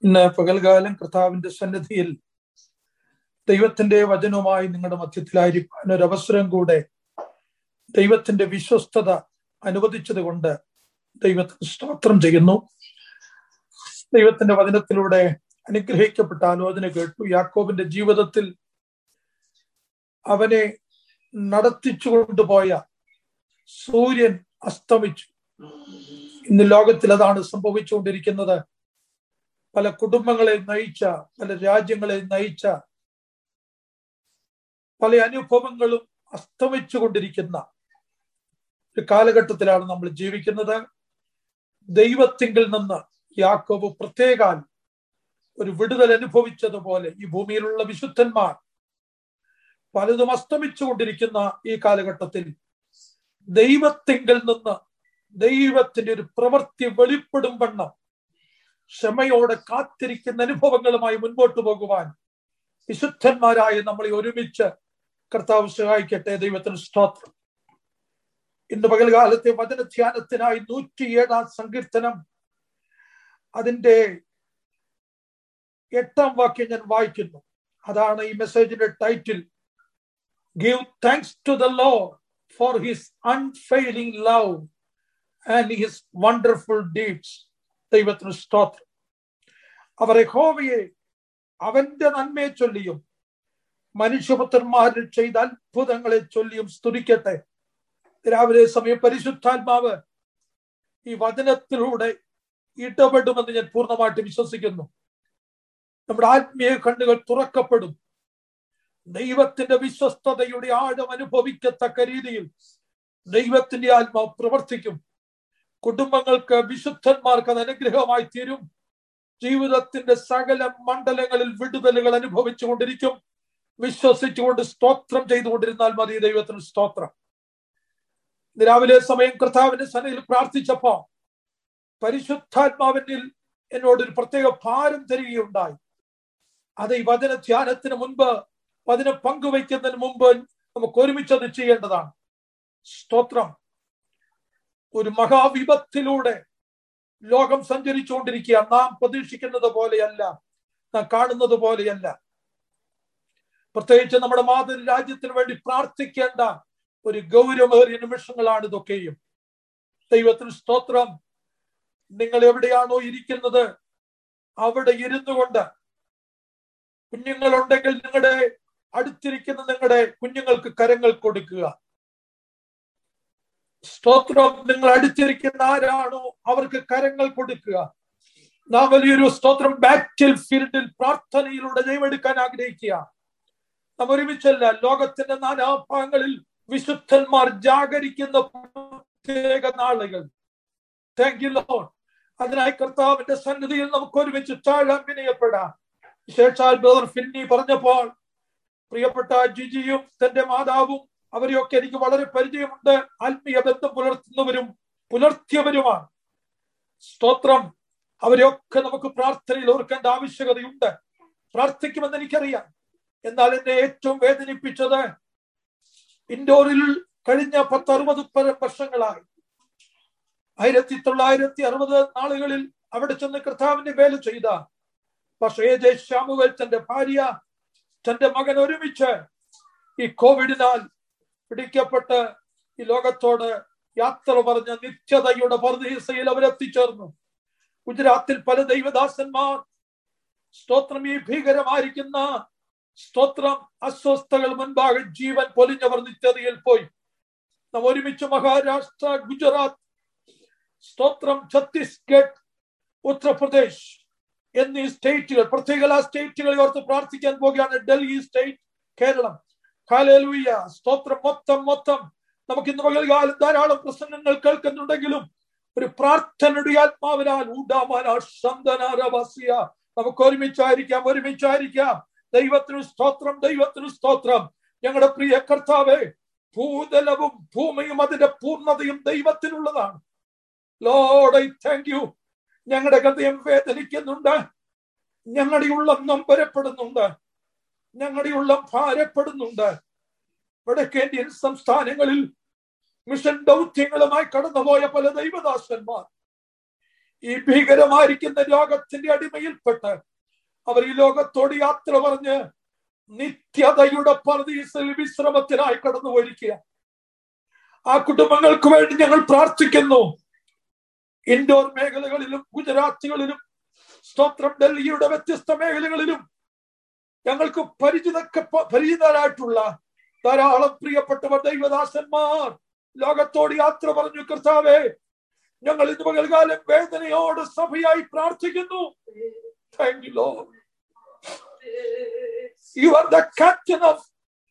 ഇന്ന് പകൽകാലം കർത്താവിന്റെ സന്നിധിയിൽ ദൈവത്തിന്റെ വചനവുമായി നിങ്ങളുടെ മധ്യത്തിലായിരിക്കാൻ ഒരു അവസരം കൂടെ ദൈവത്തിന്റെ വിശ്വസ്തത അനുവദിച്ചത് കൊണ്ട് ദൈവത്തിന് സ്തോത്രം ചെയ്യുന്നു ദൈവത്തിന്റെ വചനത്തിലൂടെ അനുഗ്രഹിക്കപ്പെട്ട ആലോചന കേട്ടു യാക്കോബിന്റെ ജീവിതത്തിൽ അവനെ നടത്തിച്ചു കൊണ്ടുപോയ സൂര്യൻ അസ്തമിച്ചു ഇന്ന് ലോകത്തിൽ അതാണ് സംഭവിച്ചുകൊണ്ടിരിക്കുന്നത് പല കുടുംബങ്ങളെ നയിച്ച പല രാജ്യങ്ങളെ നയിച്ച പല അനുഭവങ്ങളും അസ്തമിച്ചു കൊണ്ടിരിക്കുന്ന ഒരു കാലഘട്ടത്തിലാണ് നമ്മൾ ജീവിക്കുന്നത് ദൈവത്തിങ്കിൽ നിന്ന് യാക്കോബ് പ്രത്യേകാൽ ഒരു വിടുതൽ അനുഭവിച്ചതുപോലെ ഈ ഭൂമിയിലുള്ള വിശുദ്ധന്മാർ പലതും അസ്തമിച്ചു കൊണ്ടിരിക്കുന്ന ഈ കാലഘട്ടത്തിൽ ദൈവത്തിങ്കിൽ നിന്ന് ദൈവത്തിന്റെ ഒരു പ്രവൃത്തി വെളിപ്പെടും വണ്ണം ക്ഷമയോടെ കാത്തിരിക്കുന്ന അനുഭവങ്ങളുമായി മുൻപോട്ട് പോകുവാൻ വിശുദ്ധന്മാരായ നമ്മളെ ഒരുമിച്ച് കർത്താവ് സഹായിക്കട്ടെ ദൈവത്തിന് സ്തോത്രം ഇന്ന് പകൽകാലത്തെ വചനധ്യാനത്തിനായി നൂറ്റിയേഴാം സങ്കീർത്തനം അതിന്റെ എട്ടാം വാക്യം ഞാൻ വായിക്കുന്നു അതാണ് ഈ മെസ്സേജിന്റെ title give thanks to the Lord for his unfailing love and his wonderful deeds ദൈവത്തിന് സ്തോത്രം അവർ യഹോവയെ അവന്റെ നന്മയെ ചൊല്ലിയും മനുഷ്യപുത്രന്മാരിൽ ചെയ്ത അത്ഭുതങ്ങളെ ചൊല്ലിയും സ്തുതിക്കട്ടെ രാവിലെ സമയം പരിശുദ്ധാത്മാവ് ഈ വചനത്തിലൂടെ ഇടപെടുമെന്ന് ഞാൻ പൂർണ്ണമായിട്ട് വിശ്വസിക്കുന്നു നമ്മുടെ ആത്മീയ കണ്ണുകൾ തുറക്കപ്പെടും ദൈവത്തിന്റെ വിശ്വസ്തതയുടെ ആഴം അനുഭവിക്കത്തക്ക രീതിയിൽ ദൈവത്തിന്റെ ആത്മാവ് പ്രവർത്തിക്കും കുടുംബങ്ങൾക്ക് വിശുദ്ധന്മാർക്ക് അത് അനുഗ്രഹമായി തീരും ജീവിതത്തിന്റെ സകല മണ്ഡലങ്ങളിൽ വിടുതലുകൾ അനുഭവിച്ചു കൊണ്ടിരിക്കും വിശ്വസിച്ചുകൊണ്ട് സ്തോത്രം ചെയ്തുകൊണ്ടിരുന്നാൽ മതി ദൈവത്തിന് സ്തോത്രം രാവിലെ സമയം കർത്താവിന്റെ സനയിൽ പ്രാർത്ഥിച്ചപ്പോ പരിശുദ്ധാത്മാവിനിൽ എന്നോടൊരു പ്രത്യേക ഭാരം തരികയുണ്ടായി അത് ഈ വചന ധ്യാനത്തിന് മുൻപ് വചനം പങ്കുവയ്ക്കുന്നതിന് മുമ്പ് നമുക്ക് ഒരുമിച്ച് അത് ചെയ്യേണ്ടതാണ് സ്തോത്രം ഒരു മഹാവിപത്തിലൂടെ ലോകം സഞ്ചരിച്ചുകൊണ്ടിരിക്കുക നാം പ്രതീക്ഷിക്കുന്നത് പോലെയല്ല നാം കാണുന്നത് പോലെയല്ല പ്രത്യേകിച്ച് നമ്മുടെ മാതൃ രാജ്യത്തിന് വേണ്ടി പ്രാർത്ഥിക്കേണ്ട ഒരു ഗൗരവമേറിയ നിമിഷങ്ങളാണ് ഇതൊക്കെയും ദൈവത്തിന് സ്തോത്രം നിങ്ങൾ എവിടെയാണോ ഇരിക്കുന്നത് അവിടെ ഇരുന്നു കൊണ്ട് കുഞ്ഞുങ്ങളുണ്ടെങ്കിൽ നിങ്ങളുടെ അടുത്തിരിക്കുന്ന നിങ്ങളുടെ കുഞ്ഞുങ്ങൾക്ക് കരങ്ങൾ കൊടുക്കുക സ്തോത്രം നിങ്ങൾ അടുത്തിരിക്കുന്ന ആരാണോ അവർക്ക് കരങ്ങൾ കൊടുക്കുക നാം വലിയൊരു സ്തോത്രം ബാറ്റിൽ ഫീൽഡിൽ പ്രാർത്ഥനയിലൂടെ ജയമെടുക്കാൻ ആഗ്രഹിക്കുക നാം ഒരുമിച്ചല്ല ലോകത്തിന്റെ നാനാഭാഗങ്ങളിൽ വിശുദ്ധന്മാർ ജാഗരിക്കുന്ന പ്രത്യേക നാളുകൾ താങ്ക് യു ലോൺ അതിനായി കർത്താവിന്റെ സന്നിധിയിൽ നമുക്ക് ഒരുമിച്ച് താഴാൻ വിനയപ്പെടാം വിശേഷാൽ ബ്രദർ ഫിന്നി പറഞ്ഞപ്പോൾ പ്രിയപ്പെട്ട ജിജിയും തന്റെ മാതാവും അവരെയൊക്കെ എനിക്ക് വളരെ പരിചയമുണ്ട് ആത്മീയ ബന്ധം പുലർത്തുന്നവരും പുലർത്തിയവരുമാണ് സ്തോത്രം അവരെയൊക്കെ നമുക്ക് പ്രാർത്ഥനയിൽ ഓർക്കേണ്ട ആവശ്യകതയുണ്ട് പ്രാർത്ഥിക്കുമെന്ന് എനിക്കറിയാം എന്നാൽ എന്നെ ഏറ്റവും വേദനിപ്പിച്ചത് ഇൻഡോറിൽ കഴിഞ്ഞ പത്തറുപത് വർഷങ്ങളായി ആയിരത്തി തൊള്ളായിരത്തി അറുപത് നാളുകളിൽ അവിടെ ചെന്ന് കർത്താവിന്റെ വേല ചെയ്ത പക്ഷേ ജയ ശ്യാമുവൽ തന്റെ ഭാര്യ തന്റെ മകൻ ഒരുമിച്ച് ഈ കോവിഡിനാൽ പിടിക്കപ്പെട്ട് ഈ ലോകത്തോട് യാത്ര പറഞ്ഞ നിത്യതയുടെ പർദീസയിൽ അവരെത്തിച്ചേർന്നു ഗുജറാത്തിൽ പല ദൈവദാസന്മാർ സ്തോത്രം ഈ ഭീകരമായിരിക്കുന്ന സ്തോത്രം അസ്വസ്ഥകൾ മുൻപാകെ ജീവൻ പൊലിഞ്ഞവർ നിത്യതയിൽ പോയി നാം ഒരുമിച്ച് മഹാരാഷ്ട്ര ഗുജറാത്ത് സ്തോത്രം ഛത്തീസ്ഗഡ് ഉത്തർപ്രദേശ് എന്നീ സ്റ്റേറ്റുകൾ പ്രത്യേക ആ സ്റ്റേറ്റുകളിൽ ഓർത്ത് പ്രാർത്ഥിക്കാൻ പോകുകയാണ് ഡൽഹി സ്റ്റേറ്റ് കേരളം കാലേലൂയ സ്തോത്രം മൊത്തം മൊത്തം നമുക്ക് ഇന്ന് പകൽകാലം ധാരാളം പ്രസംഗങ്ങൾ കേൾക്കുന്നുണ്ടെങ്കിലും ഒരു പ്രാർത്ഥനയുടെ ആത്മാവിനാൽ ഊടാമാനാശന്തനാരവാസിയ നമുക്ക് ഒരുമിച്ചായിരിക്കാം ഒരുമിച്ചായിരിക്കാം ദൈവത്തിന് സ്തോത്രം ദൈവത്തിന് സ്തോത്രം ഞങ്ങളുടെ പ്രിയ കർത്താവെ ഭൂതലവും ഭൂമിയും അതിന്റെ പൂർണ്ണതയും ദൈവത്തിനുള്ളതാണ് ലോഡ് ഐ താങ്ക് യു ഞങ്ങളുടെ ഹൃദയം വേദനിക്കുന്നുണ്ട് ഞങ്ങളുടെ ഉള്ളം നൊമ്പരപ്പെടുന്നുണ്ട് ഞങ്ങളുടെ ഉള്ളം ഭാരപ്പെടുന്നുണ്ട് വടക്കേന്ത്യൻ സംസ്ഥാനങ്ങളിൽ മിഷൻ ദൗത്യങ്ങളുമായി കടന്നുപോയ പല ദൈവദാസന്മാർ ഈ ഭീകരമായിരിക്കുന്ന രോഗത്തിന്റെ അടിമയിൽപ്പെട്ട് അവർ ഈ ലോകത്തോട് യാത്ര പറഞ്ഞ് നിത്യതയുടെ പർദീസിൽ വിശ്രമത്തിനായി കടന്നു പോയിരിക്കുക ആ കുടുംബങ്ങൾക്ക് വേണ്ടി ഞങ്ങൾ പ്രാർത്ഥിക്കുന്നു ഇൻഡോർ മേഖലകളിലും ഗുജറാത്തുകളിലും സ്തോത്രം ഡൽഹിയുടെ വ്യത്യസ്ത മേഖലകളിലും ഞങ്ങൾക്ക് പരിചിത പരിചിതരായിട്ടുള്ള ധാരാളം പ്രിയപ്പെട്ടവർ ദൈവദാസന്മാർ ലോകത്തോട് യാത്ര പറഞ്ഞു കർത്താവേ ഞങ്ങൾ ഇന്ന് പകൽകാലം വേദനയോട് സഭയായി പ്രാർത്ഥിക്കുന്നു thank you Lord you are the captain of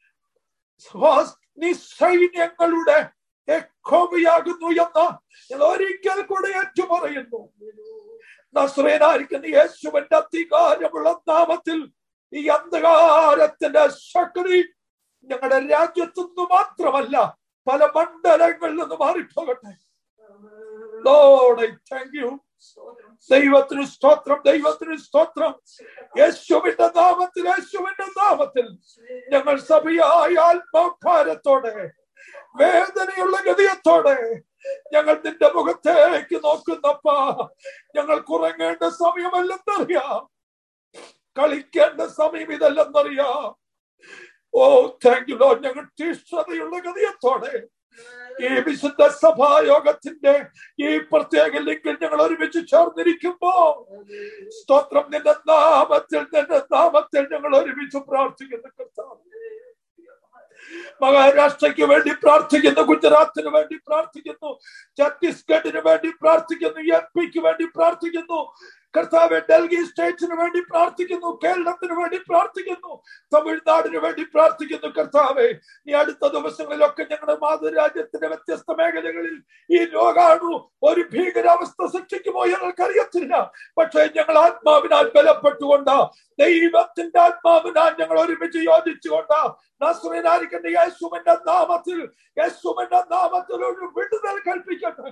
നീ സൈന്യങ്ങളുടെ യഹോവയാകുന്നു എന്ന് ഞാൻ ഒരിക്കൽ കൂടെ ഏറ്റു പറയുന്നു നസ്രേനായിരിക്കുന്ന യേശുവിന്റെ അധികാരമുള്ള നാമത്തിൽ ഈ അന്ധകാരത്തിന്റെ ശക്തി ഞങ്ങളുടെ രാജ്യത്തു നിന്ന് മാത്രമല്ല പല മണ്ഡലങ്ങളിൽ നിന്ന് മാറിപ്പോകട്ടെ Lord, I thank you. ദൈവത്തിന് സ്തോത്രം ദൈവത്തിന് സ്തോത്രം യേശുവിന്റെ നാമത്തിൽ യേശുവിന്റെ നാമത്തിൽ ഞങ്ങൾ സഭയായ ആത്മഭാരത്തോടെ വേദനയുള്ള ഗതിയത്തോടെ ഞങ്ങൾ നിന്റെ മുഖത്തേക്ക് നോക്കുന്നപ്പ ഞങ്ങൾ കുറങ്ങേണ്ട സമയമല്ലെന്നറിയാം കളിക്കേണ്ട സമയം ഇതല്ലെന്നറിയാം ഓ താങ്ക് യു ലോ ഞങ്ങൾ തീഷ്ണതയുള്ള ഗതിയത്തോടെ ഈ വിശുദ്ധ സഭായോഗത്തിന്റെ ഈ പ്രത്യേക ലിങ്കിൽ ഞങ്ങൾ ഒരുമിച്ച് ചേർന്നിരിക്കുമ്പോ സ്തോത്രം നിന്റെ നാമത്തിൽ നിന്റെ നാമത്തിൽ ഞങ്ങൾ ഒരുമിച്ച് പ്രാർത്ഥിക്കുന്നു കർത്താവ് മഹാരാഷ്ട്രയ്ക്ക് വേണ്ടി പ്രാർത്ഥിക്കുന്നു ഗുജറാത്തിന് വേണ്ടി പ്രാർത്ഥിക്കുന്നു ഛത്തീസ്ഗഡിന് വേണ്ടി പ്രാർത്ഥിക്കുന്നു എം പിക്ക് വേണ്ടി പ്രാർത്ഥിക്കുന്നു കർത്താവ് ഡൽഹി സ്റ്റേറ്റിന് വേണ്ടി പ്രാർത്ഥിക്കുന്നു കേരളത്തിന് വേണ്ടി പ്രാർത്ഥിക്കുന്നു തമിഴ്നാടിന് വേണ്ടി പ്രാർത്ഥിക്കുന്നു കർത്താവെ ഈ അടുത്ത ദിവസങ്ങളിലൊക്കെ ഞങ്ങളുടെ മാതൃരാജ്യത്തിന്റെ വ്യത്യസ്ത മേഖലകളിൽ ഈ ലോകാണു ഒരു ഭീകരാവസ്ഥ സൃഷ്ടിക്കുമോ ഞങ്ങൾക്കറിയത്തില്ല പക്ഷേ ഞങ്ങൾ ആത്മാവിനാൽ ബലപ്പെട്ടുകൊണ്ട് ദൈവത്തിന്റെ ആത്മാവിനാൽ ഞങ്ങൾ ഒരുമിച്ച് യോജിച്ചുകൊണ്ട് നസ്രീനായിരിക്കുന്ന യേശുവിന്റെ നാമത്തിൽ യേശുവിന്റെ നാമത്തിൽ ഒരു വിടുതൽ കൽപ്പിക്കട്ടെ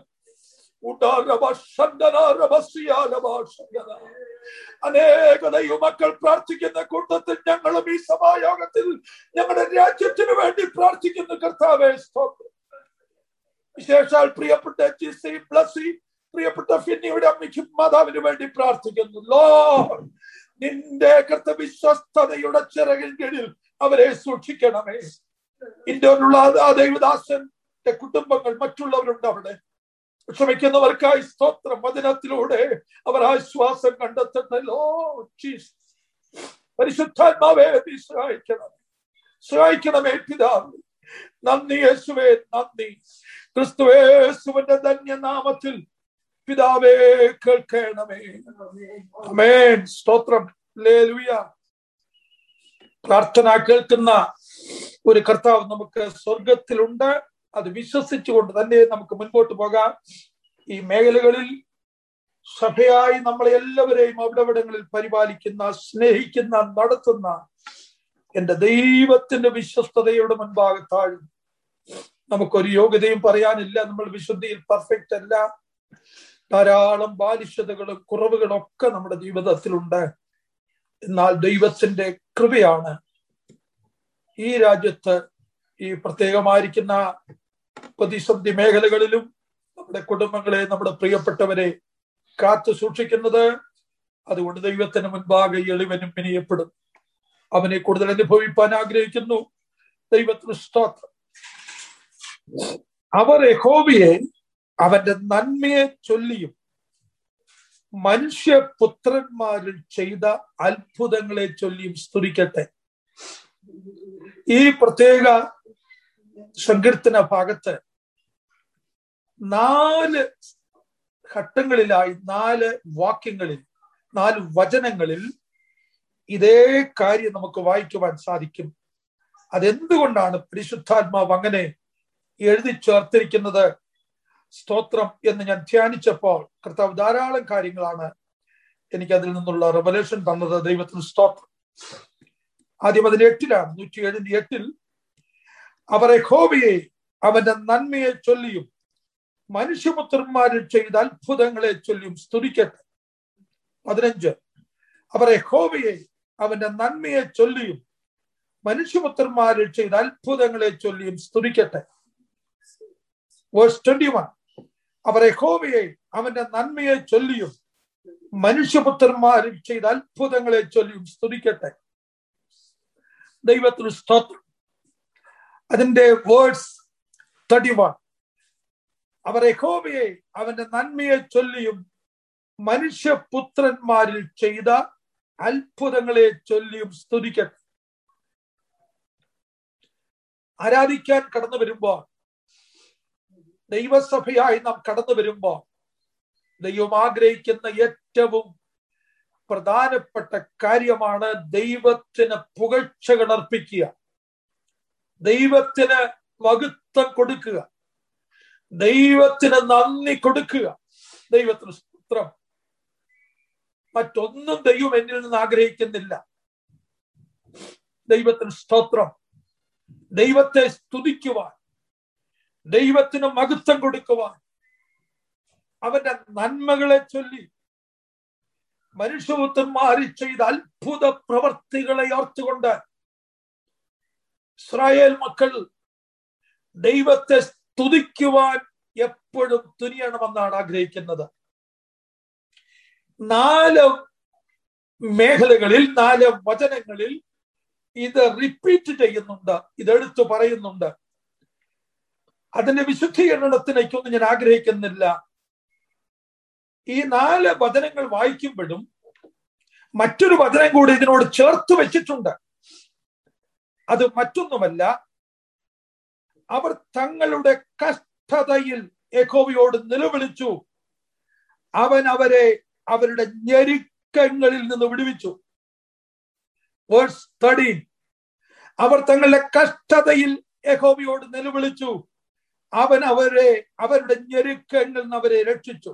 അനേക ദൈവമക്കൾ പ്രാർത്ഥിക്കുന്ന കൂട്ടത്തിൽ ഞങ്ങളും ഈ സഭായോഗത്തിൽ ഞങ്ങളുടെ രാജ്യത്തിന് വേണ്ടി പ്രാർത്ഥിക്കുന്നു കർത്താവെ സ്തോത്രം വിശേഷാൽ പ്രിയപ്പെട്ട ജിസി ബ്ലസി പ്രിയപ്പെട്ട ഫിന്നിയുടെ അമ്മയ്ക്കും മാതാവിന് വേണ്ടി പ്രാർത്ഥിക്കുന്നു ലോ നിന്റെ കർത്ത വിശ്വസ്തതയുടെ ചിറകിൻ കീഴിൽ അവരെ സൂക്ഷിക്കണമേ ഇന്ത്യയിലുള്ള ആ ദൈവദാസന്റെ കുടുംബങ്ങൾ മറ്റുള്ളവരുണ്ട് അവിടെ ക്ഷമിക്കുന്നവർക്കായി സ്തോത്രം വചനത്തിലൂടെ അവർ ആശ്വാസം കണ്ടെത്തണല്ലോ പരിശുദ്ധാത്മാവേ നീ സഹായിക്കണം സഹായിക്കണമേ പിതാവ് നന്ദി യേശുവേ നന്ദി ക്രിസ്തുവേശുവിന്റെ ധന്യനാമത്തിൽ പിതാവേ കേൾക്കണമേ അമേൻ സ്തോത്രം ലേലുയ പ്രാർത്ഥന കേൾക്കുന്ന ഒരു കർത്താവ് നമുക്ക് സ്വർഗത്തിലുണ്ട് അത് വിശ്വസിച്ചുകൊണ്ട് തന്നെ നമുക്ക് മുൻപോട്ട് പോകാം ഈ മേഖലകളിൽ സഭയായി നമ്മളെ എല്ലാവരെയും അവിടെവിടങ്ങളിൽ പരിപാലിക്കുന്ന സ്നേഹിക്കുന്ന നടത്തുന്ന എന്റെ ദൈവത്തിന്റെ വിശ്വസ്തതയുടെ മുൻപാകെ താഴും നമുക്കൊരു യോഗ്യതയും പറയാനില്ല നമ്മൾ വിശുദ്ധിയിൽ പെർഫെക്റ്റ് അല്ല ധാരാളം ബാലിഷ്യതകളും കുറവുകളും ഒക്കെ നമ്മുടെ ജീവിതത്തിലുണ്ട് എന്നാൽ ദൈവത്തിന്റെ കൃപയാണ് ഈ രാജ്യത്ത് ഈ പ്രത്യേകമായിരിക്കുന്ന പ്രതിസന്ധി മേഖലകളിലും നമ്മുടെ കുടുംബങ്ങളെ നമ്മുടെ പ്രിയപ്പെട്ടവരെ കാത്തു സൂക്ഷിക്കുന്നത് അതുകൊണ്ട് ദൈവത്തിന് മുൻപാകെ എളിവനും വിനയപ്പെടും അവനെ കൂടുതൽ അനുഭവിപ്പാൻ ആഗ്രഹിക്കുന്നു ദൈവത്തിന് സ്തോത്രം അവർ യഹോവയെ അവന്റെ നന്മയെ ചൊല്ലിയും മനുഷ്യപുത്രന്മാരിൽ ചെയ്ത അത്ഭുതങ്ങളെ ചൊല്ലിയും സ്തുതിക്കട്ടെ ഈ പ്രത്യേക സങ്കീർത്തന ഭാഗത്ത് നാല് ഘട്ടങ്ങളിലായി നാല് വാക്യങ്ങളിൽ നാല് വചനങ്ങളിൽ ഇതേ കാര്യം നമുക്ക് വായിക്കുവാൻ സാധിക്കും അതെന്തുകൊണ്ടാണ് പരിശുദ്ധാത്മാവ് അങ്ങനെ എഴുതി ചേർത്തിരിക്കുന്നത് സ്തോത്രം എന്ന് ഞാൻ ധ്യാനിച്ചപ്പോൾ കർത്താവ് ധാരാളം കാര്യങ്ങളാണ് എനിക്ക് അതിൽ നിന്നുള്ള റെവലേഷൻ തന്നത് ദൈവത്തിന് സ്തോത്രം ആദ്യം അതിന്റെ എട്ടിലാണ് നൂറ്റി ഏഴിന്റെ എട്ടിൽ അവർ യഹോവയെ അവന്റെ നന്മയെ ചൊല്ലിയും മനുഷ്യപുത്രന്മാരിൽ ചെയ്ത അത്ഭുതങ്ങളെ ചൊല്ലിയും സ്തുതിക്കട്ടെ പതിനഞ്ച് അവർ യഹോവയെ അവന്റെ നന്മയെ ചൊല്ലിയും മനുഷ്യപുത്രന്മാരിൽ ചെയ്ത അത്ഭുതങ്ങളെ ചൊല്ലിയും സ്തുതിക്കട്ടെ വേഴ്സ് ട്വന്റി വൺ അവർ യഹോവയെ അവന്റെ നന്മയെ ചൊല്ലിയും മനുഷ്യപുത്രന്മാരും ചെയ്ത അത്ഭുതങ്ങളെ ചൊല്ലിയും സ്തുതിക്കട്ടെ ദൈവത്തിന് സ്തോത്രം അതിന്റെ വേർഡ്സ് തേർട്ടി വൺ അവർ യഹോവയെ അവന്റെ നന്മയെ ചൊല്ലിയും മനുഷ്യപുത്രന്മാരിൽ ചെയ്ത അത്ഭുതങ്ങളെ ചൊല്ലിയും സ്തുതിക്കട്ടെ ആരാധിക്കാൻ കടന്നു വരുമ്പോൾ ദൈവസഭയായി നാം കടന്നു വരുമ്പോൾ ദൈവം ആഗ്രഹിക്കുന്ന ഏറ്റവും പ്രധാനപ്പെട്ട കാര്യമാണ് ദൈവത്തിന് പുകഴ്ചകൾ അർപ്പിക്കുക ദൈവത്തിന് മഹത്വം കൊടുക്കുക ദൈവത്തിന് നന്ദി കൊടുക്കുക ദൈവത്തിന് സ്തോത്രം മറ്റൊന്നും ദൈവം എന്നിൽ നിന്ന് ആഗ്രഹിക്കുന്നില്ല ദൈവത്തിന് സ്തോത്രം ദൈവത്തെ സ്തുതിക്കുവാൻ ദൈവത്തിന് മഹത്വം കൊടുക്കുവാൻ അവന്റെ നന്മകളെ ചൊല്ലി മനുഷ്യപുത്രന്മാരിൽ ചെയ്ത അത്ഭുത പ്രവർത്തികളെ ഓർത്തുകൊണ്ട് ഇസ്രായേൽ മക്കൾ ദൈവത്തെ സ്തുതിക്കുവാൻ എപ്പോഴും തുനിയണമെന്നാണ് ആഗ്രഹിക്കുന്നത് നാല് മേഖലകളിൽ നാല് വചനങ്ങളിൽ ഇത് റിപ്പീറ്റ് ചെയ്യുന്നുണ്ട് ഇതെടുത്തു പറയുന്നുണ്ട് അതിന്റെ വിശുദ്ധീകരണത്തിലേക്കൊന്നും ഞാൻ ആഗ്രഹിക്കുന്നില്ല ഈ നാല് വചനങ്ങൾ വായിക്കുമ്പോഴും മറ്റൊരു വചനം കൂടി ഇതിനോട് ചേർത്ത് വെച്ചിട്ടുണ്ട് അത് മറ്റൊന്നുമല്ല അവർ തങ്ങളുടെ കഷ്ടതയിൽ യഹോവയോട് നിലവിളിച്ചു അവൻ അവരെ അവരുടെ ഞെരുക്കങ്ങളിൽ നിന്ന് വിടുവിച്ചു വേഴ്സ് തേർട്ടീൻ അവർ തങ്ങളുടെ കഷ്ടതയിൽ യഹോവയോട് നിലവിളിച്ചു അവൻ അവരെ അവരുടെ ഞെരുക്കങ്ങളിൽ നിന്ന് അവരെ രക്ഷിച്ചു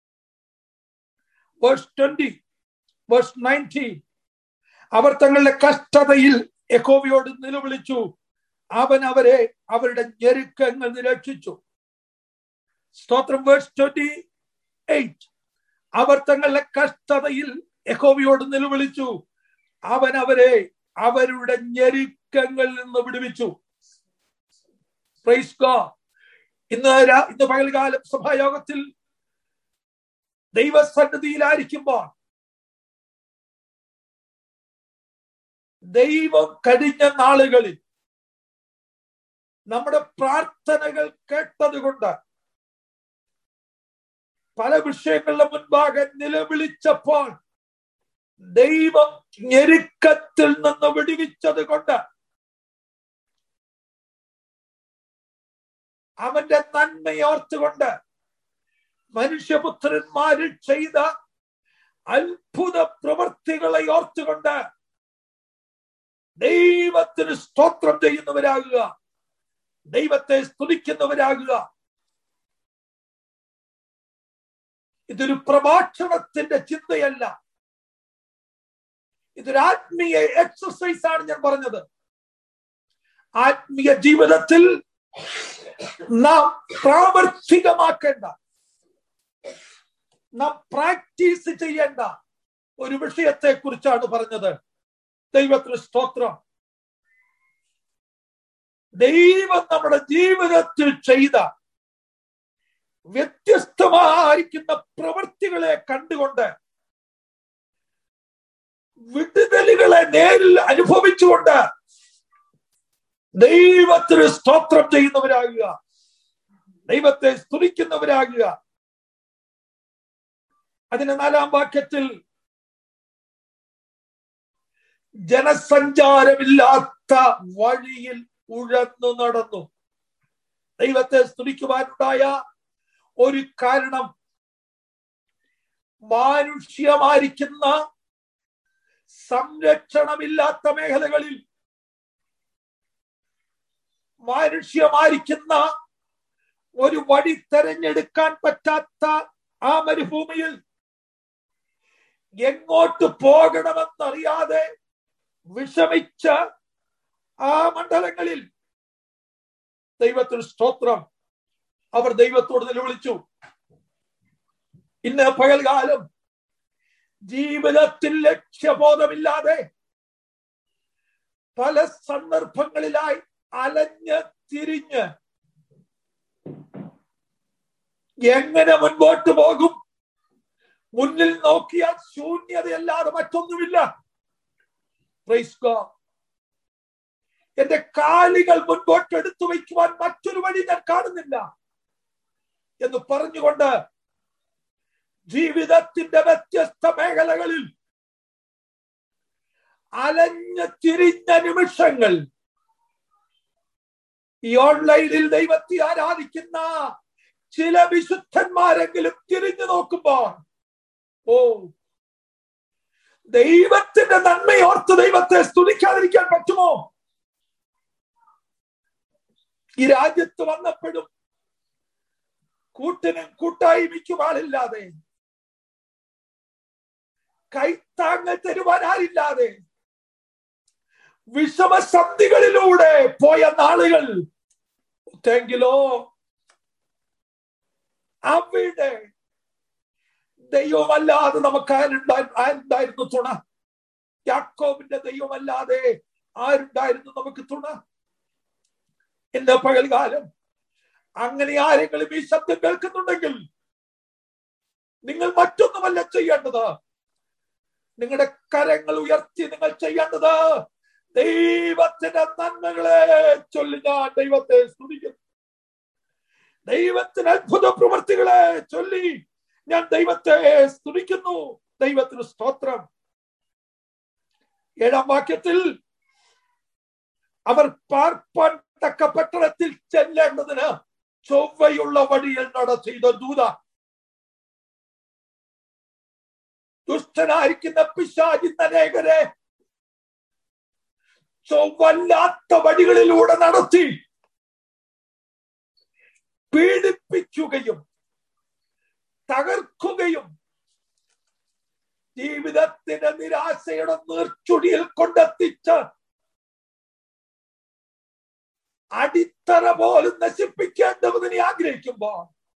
വേഴ്സ് ട്വന്റി വേഴ്സ് നയൻറ്റീൻ അവർ തങ്ങളുടെ കഷ്ടതയിൽ യഹോവയോട് നിലവിളിച്ചു അവൻ അവരെ അവരുടെ ഞെരുക്കങ്ങൾ നിരക്ഷിച്ചു സ്തോത്രം വേഴ്സ് ട്വന്റി എയ്റ്റ് അവർ തങ്ങളുടെ കഷ്ടതയിൽ യഹോവയോട് നിലവിളിച്ചു അവൻ അവരെ അവരുടെ ഞെരുക്കങ്ങളിൽ നിന്ന് വിടുവിച്ചു പ്രൈസ് ഗോഡ് ഇന്ന് ഇന്ന് പകൽകാലം സഭായോഗത്തിൽ ദൈവസന്നിധിയിലായിരിക്കുമ്പോൾ ദൈവം കഴിഞ്ഞ നാളുകളിൽ നമ്മുടെ പ്രാർത്ഥനകൾ കേട്ടതുകൊണ്ട് പല വിഷയങ്ങളുടെ മുൻപാകെ നിലവിളിച്ചപ്പോൾ ദൈവം ഞെരുക്കത്തിൽ നിന്ന് വിടുവിച്ചത് കൊണ്ട് അവന്റെ നന്മയോർത്തുകൊണ്ട് മനുഷ്യപുത്രന്മാരിൽ ചെയ്ത അത്ഭുത പ്രവൃത്തികളെ ഓർത്തുകൊണ്ട് ദൈവത്തിന് സ്തോത്രം ചെയ്യുന്നവരാകുക ദൈവത്തെ സ്തുതിക്കുന്നവരാകുക ഇതൊരു പ്രഭാഷണത്തിന്റെ ചിന്തയല്ല ഇതൊരു ആത്മീയ എക്സസൈസ് ആണ് ഞാൻ പറഞ്ഞത് ആത്മീയ ജീവിതത്തിൽ നാം പ്രാവർത്തികമാക്കേണ്ട നാം പ്രാക്ടീസ് ചെയ്യേണ്ട ഒരു വിഷയത്തെ കുറിച്ചാണ് പറഞ്ഞത് ദൈവത്തിന് സ്തോത്രം ദൈവം നമ്മുടെ ജീവിതത്തിൽ ചെയ്ത വ്യത്യസ്തമായിരിക്കുന്ന പ്രവൃത്തികളെ കണ്ടുകൊണ്ട് വിടുതലുകളെ നേരിൽ അനുഭവിച്ചുകൊണ്ട് ദൈവത്തിന് സ്തോത്രം ചെയ്യുന്നവരാകുക ദൈവത്തെ സ്തുതിക്കുന്നവരാകുക അതിന് നാലാം വാക്യത്തിൽ ജനസഞ്ചാരമില്ലാത്ത വഴിയിൽ ഉഴന്നു നടന്നു ദൈവത്തെ സ്തുതിക്കുവാനുണ്ടായ ഒരു കാരണം മാനുഷ്യമായിരിക്കുന്ന സംരക്ഷണമില്ലാത്ത മേഖലകളിൽ മാനുഷ്യമായിരിക്കുന്ന ഒരു വഴി തെരഞ്ഞെടുക്കാൻ പറ്റാത്ത ആ മരുഭൂമിയിൽ എങ്ങോട്ട് പോകണമെന്നറിയാതെ വിഷമിച്ച ആ മണ്ഡലങ്ങളിൽ ദൈവത്തിന് സ്തോത്രം അവർ ദൈവത്തോട് നിലവിളിച്ചു ഇന്ന് പകൽകാലം ജീവിതത്തിൽ ലക്ഷ്യബോധമില്ലാതെ പല സന്ദർഭങ്ങളിലായി അലഞ്ഞ് തിരിഞ്ഞ് എങ്ങനെ മുൻപോട്ട് പോകും മുന്നിൽ നോക്കിയാൽ ശൂന്യതയല്ലാതെ മറ്റൊന്നുമില്ല Praise God. എന്റെ കാലുകൾ മുൻപോട്ട് എടുത്തു വയ്ക്കുവാൻ മറ്റൊരു വഴി ഞാൻ കാണുന്നില്ല എന്ന് പറഞ്ഞുകൊണ്ട് ജീവിതത്തിന്റെ വ്യത്യസ്ത മേഖലകളിൽ അലഞ്ഞു തിരിഞ്ഞ നിമിഷങ്ങൾ ഈ ഓൺലൈനിൽ ദൈവത്തെ ആരാധിക്കുന്ന ചില വിശുദ്ധന്മാരെങ്കിലും തിരിഞ്ഞു നോക്കുമ്പോൾ ഓ ദൈവത്തിന്റെ നന്മയോർത്ത് ദൈവത്തെ സ്തുതിക്കാതിരിക്കാൻ പറ്റുമോ ഈ രാജ്യത്ത് വന്നപ്പോഴും കൂട്ടിനും കൂട്ടായ്മയ്ക്കും ആളില്ലാതെ കൈത്താങ്ങൾ തരുവാൻ ആരില്ലാതെ വിഷമസന്ധികളിലൂടെ പോയ നാളുകൾ തെങ്കിലോ അവിടെ ദൈവമല്ലാതെ നമുക്ക് ആരുണ്ടായി ആരുണ്ടായിരുന്നു തുണ യാക്കോബിന്റെ ദൈവമല്ലാതെ ആരുണ്ടായിരുന്നു നമുക്ക് തുണ ഇന്ന് പകൽകാലം അങ്ങനെ ആരെങ്കിലും ഈ ശബ്ദം കേൾക്കുന്നുണ്ടെങ്കിൽ നിങ്ങൾ മറ്റൊന്നുമല്ല ചെയ്യേണ്ടത് നിങ്ങളുടെ കരങ്ങൾ ഉയർത്തി നിങ്ങൾ ചെയ്യേണ്ടത് ദൈവത്തിന്റെ നന്മകളെ ചൊല്ലി ഞാൻ ദൈവത്തെ സ്തുതിക്കുന്നു ദൈവത്തിന് അത്ഭുത പ്രവൃത്തികളെ ചൊല്ലി ഞാൻ ദൈവത്തെ സ്തുതിക്കുന്നു ദൈവത്തിന് സ്തോത്രം ഏഴാം വാക്യത്തിൽ അവർ പാർപ്പാൻ തക്ക പട്ടണത്തിൽ ചെല്ലേണ്ടതിന് ചൊവ്വയുള്ള വഴിയിൽ നടത്തിയ ദൂത ദുഷ്ടനായിരിക്കുന്ന പിശാചിന്ന അനേകരെ ചൊവ്വല്ലാത്ത വഴികളിലൂടെ നടത്തി പീഡിപ്പിക്കുകയും തകർക്കുകയും ജീവിതത്തിന്റെ നിരാശയുടെ നീർച്ചുടിയിൽ കൊണ്ടെത്തിച്ച് അടിത്തറ പോലും നശിപ്പിക്കേണ്ടതിനെ ആഗ്രഹിക്കുമ്പോ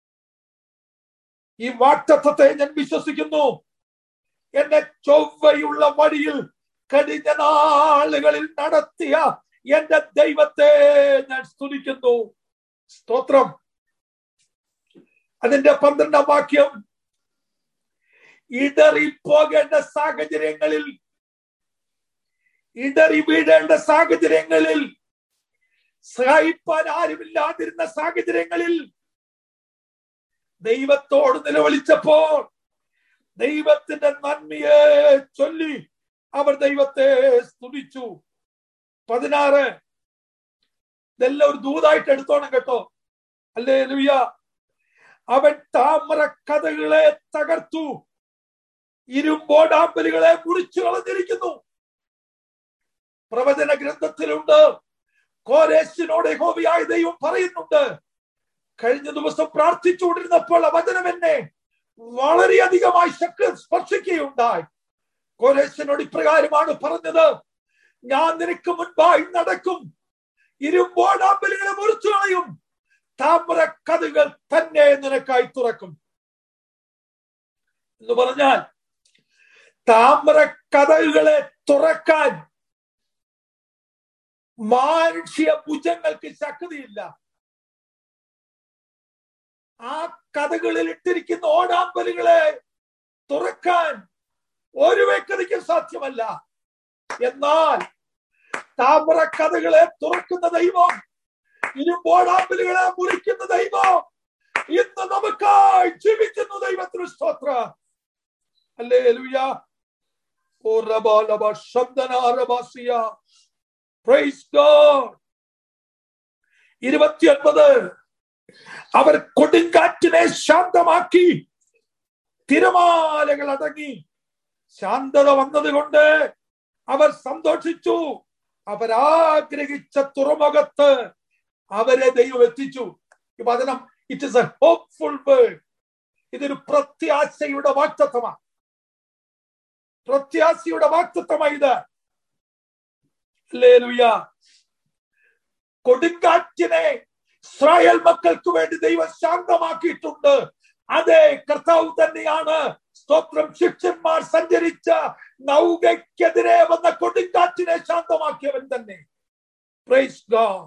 ഈ വാക്തത്വത്തെ ഞാൻ വിശ്വസിക്കുന്നു എന്നെ ചൊവ്വയുള്ള വഴിയിൽ കഴിഞ്ഞ നാളുകളിൽ നടത്തിയ എന്റെ ദൈവത്തെ ഞാൻ സ്തുതിക്കുന്നു സ്തോത്രം അതിന്റെ പന്ത്രണ്ടാം വാക്യം ഇടറി പോകേണ്ട സാഹചര്യങ്ങളിൽ ഇടറി വീഴേണ്ട സാഹചര്യങ്ങളിൽ സഹായിപ്പാൻ ആരുമില്ലാതിരുന്ന സാഹചര്യങ്ങളിൽ ദൈവത്തോട് നിലവിളിച്ചപ്പോൾ ദൈവത്തിന്റെ നന്മയെ ചൊല്ലി അവർ ദൈവത്തെ സ്തുതിച്ചു പതിനാറ് ഇതെല്ലാം ഒരു ദൂതായിട്ട് എടുത്തോണം കേട്ടോ അല്ലേ ലുയ്യ അവൻ താമര കഥകളെ തകർത്തു ഇരുമ്പോടാമ്പലുകളെ മുറിച്ചു കളഞ്ഞിരിക്കുന്നു പ്രവചന ഗ്രന്ഥത്തിലുണ്ട് കോരേശിനോട് ഹോവിയായ ദൈവം പറയുന്നുണ്ട് കഴിഞ്ഞ ദിവസം പ്രാർത്ഥിച്ചുകൊണ്ടിരുന്നപ്പോൾ ആ വചനം എന്നെ വളരെയധികമായി ശക്തി സ്പർശിക്കുകയുണ്ടായി കോരേശനോട് ഇപ്രകാരമാണ് പറഞ്ഞത് ഞാൻ നിനക്ക് മുൻപായി നടക്കും ഇരുമ്പോടാമ്പലുകളെ മുറിച്ചു കളയും താമര കഥകൾ തന്നെ നിനക്കായി തുറക്കും എന്ന് പറഞ്ഞാൽ താമര കഥകളെ തുറക്കാൻ മാനുഷ്യ ഭുജങ്ങൾക്ക് ശക്തിയില്ല ആ കഥകളിൽ ഇട്ടിരിക്കുന്ന ഓടാമ്പലുകളെ തുറക്കാൻ ഒരു വ്യക്തിക്ക് സാധ്യമല്ല എന്നാൽ താമര കഥകളെ തുറക്കുന്ന ദൈവം ഇരുമ്പോടാമ്പലുകളെ മുറിക്കുന്ന ദൈവം ഇന്ന് നമുക്കായി ജീവിക്കുന്നു ദൈവത്തിന് സ്തോത്ര അല്ലേ ലുയ ഓ റബ ലബ ശബ്ദന റബാസിയ പ്രൈസ് ഗോഡ് ഇരുപത്തിയൊൻപത് അവർ കൊടുങ്കാറ്റിനെ ശാന്തമാക്കി തിരമാലകൾ അടങ്ങി ശാന്തത വന്നതുകൊണ്ട് അവർ സന്തോഷിച്ചു അവരാഗ്രഹിച്ച തുറമുഖത്ത് അവരെ ദൈവം എത്തിച്ചു ഈ വചനം it is a hopeful word ഇതൊരു പ്രത്യാശയുടെ വാക്തത്വമാണ് പ്രത്യാശയുടെ വാക്തത്വമാണ് ഇത് ലേലുയ കൊടുങ്കാറ്റിനെ ഇസ്രായേൽ മക്കൾക്ക് വേണ്ടി ദൈവം ശാന്തമാക്കിയിട്ടുണ്ട് അതെ കർത്താവ് തന്നെയാണ് സ്തോത്രം ശിഷ്യന്മാർ സഞ്ചരിച്ച നൗകയ്ക്കെതിരെ വന്ന കൊടുങ്കാറ്റിനെ ശാന്തമാക്കിയവൻ തന്നെ പ്രൈസ് ഗോഡ്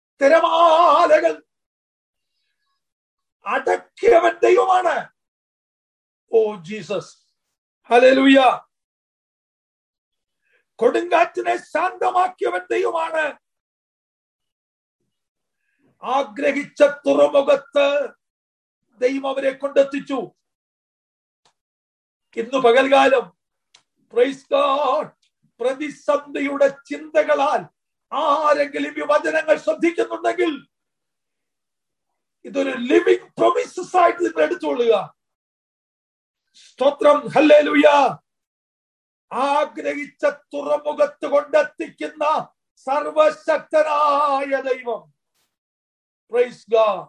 തിരമാലകൾ അടക്കിയവൻ ദൈവമാണ് ഓ ജീസസ് ഹല്ലേലൂയ കൊടുങ്കാറ്റിനെ ശാന്തമാക്കിയവൻ ദൈവമാണ് ആഗ്രഹിച്ച തുറമുഖത്ത് ദൈവം അവരെ കൊണ്ടെത്തിച്ചു ഇന്ന് പകൽകാലം പ്രൈസ് ഗോഡ് പ്രതിസന്ധിയുടെ ചിന്തകളാൽ ആരെങ്കിലും ഈ വചനങ്ങൾ ശ്രദ്ധിക്കുന്നുണ്ടെങ്കിൽ ഇതൊരു ലിവിങ് പ്രൊമിസസ് ആയിട്ട് നിങ്ങൾ എടുത്തുകൊള്ളുക സ്തോത്രം ഹല്ലേലൂയ ആഗ്രഹിച്ച തുറമുഖത്ത് കൊണ്ടെത്തിക്കുന്ന സർവശക്തനായ ദൈവം പ്രൈസ് ഗോഡ്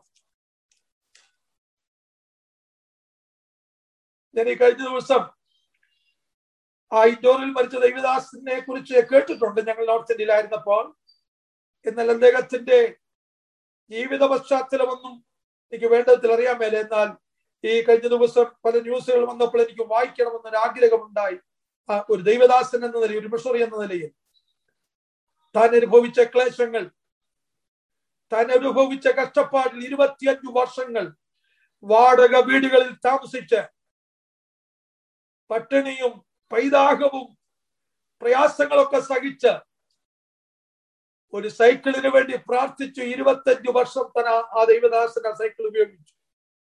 ഞാൻ ഈ കഴിഞ്ഞ ദിവസം ആ ഇൻഡോറിൽ മരിച്ച ദൈവദാസിനെ കുറിച്ച് കേട്ടിട്ടുണ്ട് ഞങ്ങൾ നോർത്ത് ഇന്ത്യയിലായിരുന്നപ്പോൾ എന്നാൽ അദ്ദേഹത്തിന്റെ ജീവിത പശ്ചാത്തലമൊന്നും എനിക്ക് വേണ്ടതിൽ അറിയാൻ മേല എന്നാൽ ഈ കഴിഞ്ഞ ദിവസം പല ന്യൂസുകൾ വന്നപ്പോൾ എനിക്ക് വായിക്കണമെന്നൊരു ആഗ്രഹമുണ്ടായി ആ ഒരു ദൈവദാസൻ എന്ന നിലയിൽ ഒരു മിഷണറി എന്ന നിലയിൽ താൻ അനുഭവിച്ച ക്ലേശങ്ങൾ താൻ അനുഭവിച്ച കഷ്ടപ്പാടിൽ ഇരുപത്തിയഞ്ചു വർഷങ്ങൾ വാടക വീടുകളിൽ താമസിച്ച് പട്ടിണിയും പൈതാഹവും പ്രയാസങ്ങളൊക്കെ സഹിച്ച് ഒരു സൈക്കിളിന് വേണ്ടി പ്രാർത്ഥിച്ചു ഇരുപത്തഞ്ചു വർഷം തന്നെ ആ ദൈവദാസൻ ആ സൈക്കിൾ ഉപയോഗിച്ചു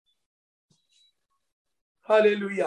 ഹാലേലുയ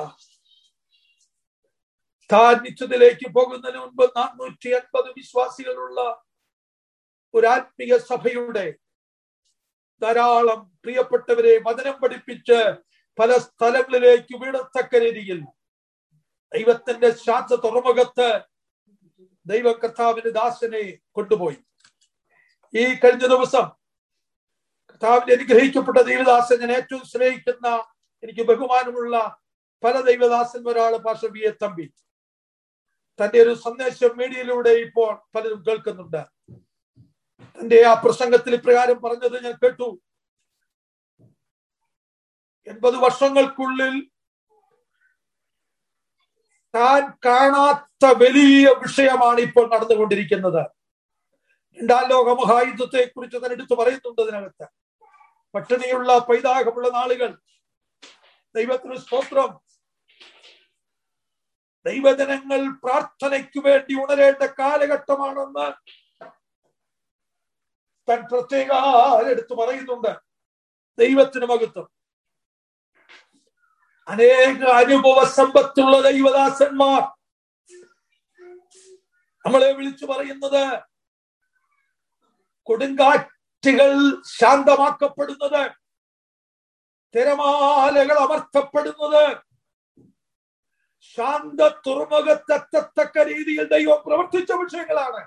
താൻ നിശ്ചിതയിലേക്ക് പോകുന്നതിന് മുൻപ് നാനൂറ്റി അൻപത് വിശ്വാസികളുള്ള ഒരു ആത്മീയ സഭയുടെ ധാരാളം പ്രിയപ്പെട്ടവരെ വചനം പഠിപ്പിച്ച് പല സ്ഥലങ്ങളിലേക്ക് വീടത്തക്ക രീതിയിൽ ദൈവത്തിന്റെ ശാന്ത തുറമുഖത്ത് ദൈവ കർത്താവിന്റെ ദാസനെ കൊണ്ടുപോയി ഈ കഴിഞ്ഞ ദിവസം കർത്താവിന്റെ അനുഗ്രഹിക്കപ്പെട്ട ദൈവദാസൻ ഞാൻ ഏറ്റവും സ്നേഹിക്കുന്ന എനിക്ക് ബഹുമാനമുള്ള പല ദൈവദാസന്മാരാണ് പാഷ വി എ തമ്പി തന്റെ ഒരു സന്ദേശം മീഡിയയിലൂടെ ഇപ്പോൾ പലരും കേൾക്കുന്നുണ്ട് തന്റെ ആ പ്രസംഗത്തിൽ ഇപ്രകാരം പറഞ്ഞത് ഞാൻ കേട്ടു എൺപത് വർഷങ്ങൾക്കുള്ളിൽ താൻ കാണാത്ത വലിയ വിഷയമാണ് ഇപ്പോൾ നടന്നുകൊണ്ടിരിക്കുന്നത് രണ്ടാം ലോക മഹായുദ്ധത്തെ കുറിച്ച് താൻ എടുത്തു പറയുന്നുണ്ട് അതിനകത്ത് പട്ടിണിയുള്ള പൈതാകമുള്ള നാളുകൾ ദൈവത്തിന് സ്തോത്രം ദൈവജനങ്ങൾ പ്രാർത്ഥനയ്ക്ക് വേണ്ടി ഉണരേണ്ട കാലഘട്ടമാണെന്ന് താൻ പ്രത്യേക എടുത്തു പറയുന്നുണ്ട് ദൈവത്തിന് മഹത്വം അനേക അനുഭവ സമ്പത്തുള്ള ദൈവദാസന്മാർ നമ്മളെ വിളിച്ചു പറയുന്നത് കൊടുങ്കാറ്റുകൾ ശാന്തമാക്കപ്പെടുന്നത് തിരമാലകൾ അമർത്തപ്പെടുന്നത് ശാന്ത തുറമുഖത്തെത്തത്തക്ക രീതിയിൽ ദൈവം പ്രവർത്തിച്ച വിഷയങ്ങളാണ്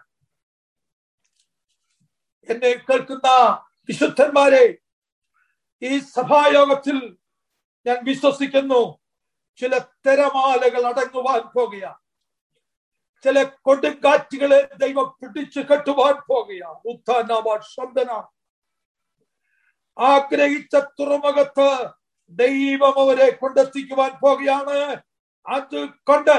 എന്നെ കേൾക്കുന്ന വിശുദ്ധന്മാരെ ഈ സഭായോഗത്തിൽ ഞാൻ വിശ്വസിക്കുന്നു ചില തിരമാലകൾ അടങ്ങുവാൻ പോകുകയാണ് ചില കൊടുങ്കാറ്റുകളെ ദൈവം പിടിച്ചു കെട്ടുവാൻ പോകുകയാണ് ഉത്ഥാനവ ശബ്ദന ആഗ്രഹിച്ച തുറമുഖത്ത് ദൈവം അവരെ കൊണ്ടെത്തിക്കുവാൻ പോകുകയാണ് അതുകൊണ്ട്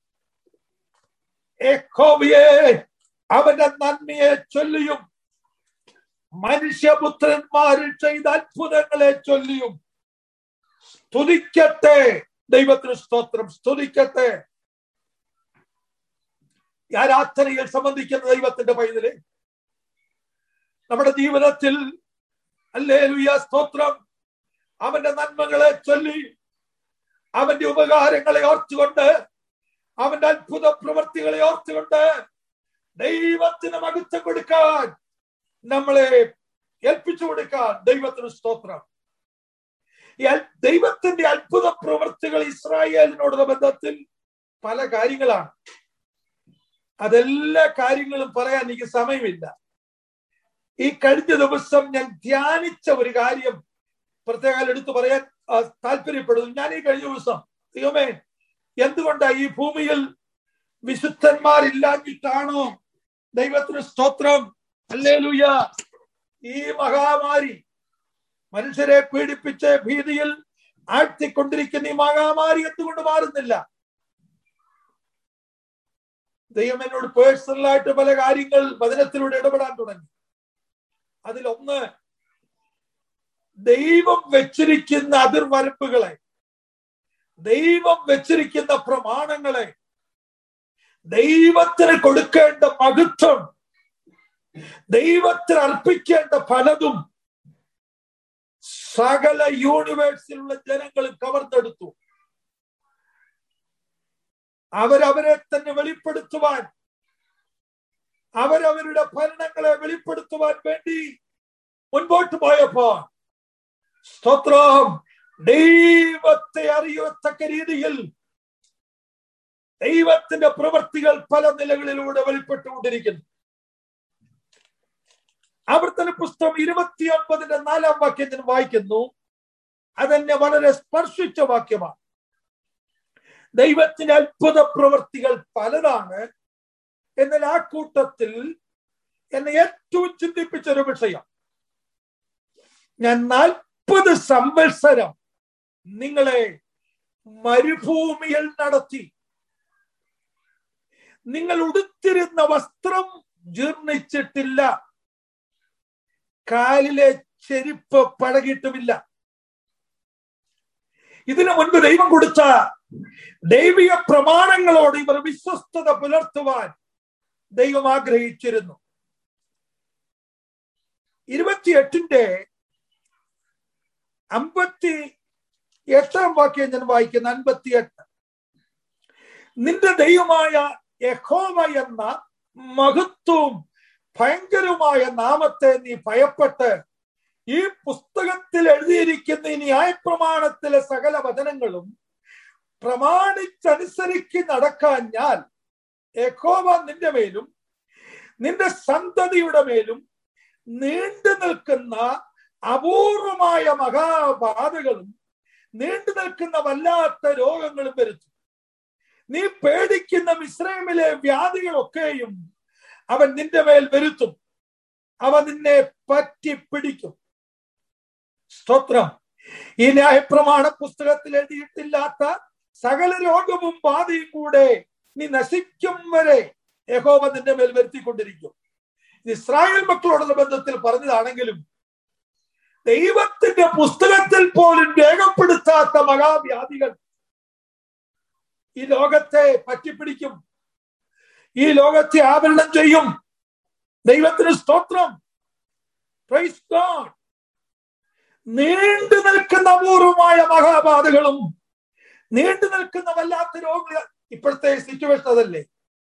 യഹോവയെ അവന്റെ നന്മയെ ചൊല്ലിയും മനുഷ്യപുത്രന്മാരിൽ ചെയ്ത അത്ഭുതങ്ങളെ ചൊല്ലിയും സ്തുതിക്കട്ടെ ദൈവത്തിന് സ്തോത്രം സ്തുതിക്കട്ടെ ഈ ആരാധനയിൽ സംബന്ധിക്കുന്ന ദൈവത്തിന്റെ പൈതല് നമ്മുടെ ജീവിതത്തിൽ അല്ലേ ലുയ സ്തോത്രം അവന്റെ നന്മകളെ ചൊല്ലി അവന്റെ ഉപകാരങ്ങളെ ഓർത്തുകൊണ്ട് അവന്റെ അത്ഭുത പ്രവൃത്തികളെ ഓർത്തുകൊണ്ട് ദൈവത്തിന് മഹത്വം കൊടുക്കാൻ നമ്മളെ ഏൽപ്പിച്ചു കൊടുക്കാൻ ദൈവത്തിന് സ്തോത്രം ഈ ദൈവത്തിന്റെ അത്ഭുത പ്രവൃത്തികൾ ഇസ്രായേലിനോടുള്ള ബന്ധത്തിൽ പല കാര്യങ്ങളാണ് അതെല്ലാ കാര്യങ്ങളും പറയാൻ എനിക്ക് സമയമില്ല ഈ കഴിഞ്ഞ ദിവസം ഞാൻ ധ്യാനിച്ച ഒരു കാര്യം പ്രത്യേകം എടുത്തു പറയാൻ താല്പര്യപ്പെടുന്നു ഞാൻ ഈ കഴിഞ്ഞ ദിവസം ദൈവമേ എന്തുകൊണ്ടാ ഈ ഭൂമിയിൽ വിശുദ്ധന്മാരില്ലാഞ്ഞിട്ടാണോ ദൈവത്തിന് സ്തോത്രം അല്ലേലൂയ ഈ മഹാമാരി മനുഷ്യരെ പീഡിപ്പിച്ച് ഭീതിയിൽ ആഴ്ത്തിക്കൊണ്ടിരിക്കുന്ന ഈ മഹാമാരി എന്തുകൊണ്ട് മാറുന്നില്ല ദൈവം എന്നോട് പേഴ്സണലായിട്ട് പല കാര്യങ്ങൾ വചനത്തിലൂടെ ഇടപെടാൻ തുടങ്ങി അതിലൊന്ന് ദൈവം വെച്ചിരിക്കുന്ന അതിർവരമ്പുകളെ ദൈവം വെച്ചിരിക്കുന്ന പ്രമാണങ്ങളെ ദൈവത്തിന് കൊടുക്കേണ്ട മഹത്വം ദൈവത്തിന് അർപ്പിക്കേണ്ട പലതും സകല യൂണിവേഴ്സിലുള്ള ജനങ്ങൾ കവർന്നെടുത്തു അവരവരെ തന്നെ വെളിപ്പെടുത്തുവാൻ അവരവരുടെ ഭരണങ്ങളെ വെളിപ്പെടുത്തുവാൻ വേണ്ടി മുൻപോട്ട് പോയപ്പോ സ്തോത്രം ദൈവത്തെ അറിയത്തക്ക രീതിയിൽ ദൈവത്തിന്റെ പ്രവൃത്തികൾ പല നിലകളിലൂടെ വെളിപ്പെട്ടുകൊണ്ടിരിക്കുന്നു ആവർത്തന പുസ്തകം ഇരുപത്തിയൊൻപതിന്റെ നാലാം വാക്യം ഞാൻ വായിക്കുന്നു അതെന്നെ വളരെ സ്പർശിച്ച വാക്യമാണ് ദൈവത്തിന്റെ അത്ഭുത പ്രവൃത്തികൾ പലതാണ് എന്നാൽ ആ കൂട്ടത്തിൽ എന്നെ ഏറ്റവും ചിന്തിപ്പിച്ച ഒരു വിഷയം ഞാൻ നാൽപ്പത് സംവത്സരം നിങ്ങളെ മരുഭൂമിയിൽ നടത്തി നിങ്ങൾ ഉടുത്തിരുന്ന വസ്ത്രം ജീർണിച്ചിട്ടില്ല കാലിലെ ചെരുപ്പ് പഴകിയിട്ടുമില്ല ഇതിനു മുൻപ് ദൈവം കൊടുത്ത ദൈവിക പ്രമാണങ്ങളോട് ഇവർ വിശ്വസ്തത പുലർത്തുവാൻ ദൈവം ആഗ്രഹിച്ചിരുന്നു ഇരുപത്തിയെട്ടിന്റെ അമ്പത്തി എട്ടാം വാക്യം ഞാൻ വായിക്കുന്ന അൻപത്തിയെട്ട് നിന്റെ ദൈവമായ യഹോവ എന്ന മഹത്വവും ഭയങ്കരമായ നാമത്തെ നീ ഭയപ്പെട്ട് ഈ പുസ്തകത്തിൽ എഴുതിയിരിക്കുന്ന ഈ ന്യായപ്രമാണത്തിലെ സകല വചനങ്ങളും പ്രമാണിച്ചനുസരിച്ച് നടക്കാൻ ഞാൻ യഹോവ നിന്റെ മേലും നിന്റെ സന്തതിയുടെ മേലും നീണ്ടു നിൽക്കുന്ന അപൂർവമായ മഹാബാധകളും നീണ്ടു നിൽക്കുന്ന വല്ലാത്ത രോഗങ്ങളും വരുത്തും നീ പേടിക്കുന്ന മിശ്രമിലെ വ്യാധികളൊക്കെയും അവൻ നിന്റെ മേൽ വരുത്തും അവ നിന്നെ പറ്റി പിടിക്കും സ്തോത്രം ഈ ന്യായപ്രമാണ പുസ്തകത്തിൽ എഴുതിയിട്ടില്ലാത്ത സകല രോഗവും ബാധയും കൂടെ നീ നശിക്കും വരെ യഹോവ നിന്റെ മേൽ വരുത്തിക്കൊണ്ടിരിക്കും ഇത് ഇസ്രായേൽ മക്കളോടുള്ള ബന്ധത്തിൽ പറഞ്ഞതാണെങ്കിലും ദൈവത്തിന്റെ പുസ്തകത്തിൽ പോലും രേഖപ്പെടുത്താത്ത മഹാവ്യാധികൾ ഈ ലോകത്തെ പറ്റിപ്പിടിക്കും ഈ ലോകത്തെ ആവരണം ചെയ്യും ദൈവത്തിന് സ്തോത്രം നീണ്ടു നിൽക്കുന്ന അപൂർവമായ മഹാബാധകളും നീണ്ടു നിൽക്കുന്ന വല്ലാത്ത രോഗങ്ങൾ ഇപ്പോഴത്തെ സിറ്റുവേഷൻ അതല്ലേ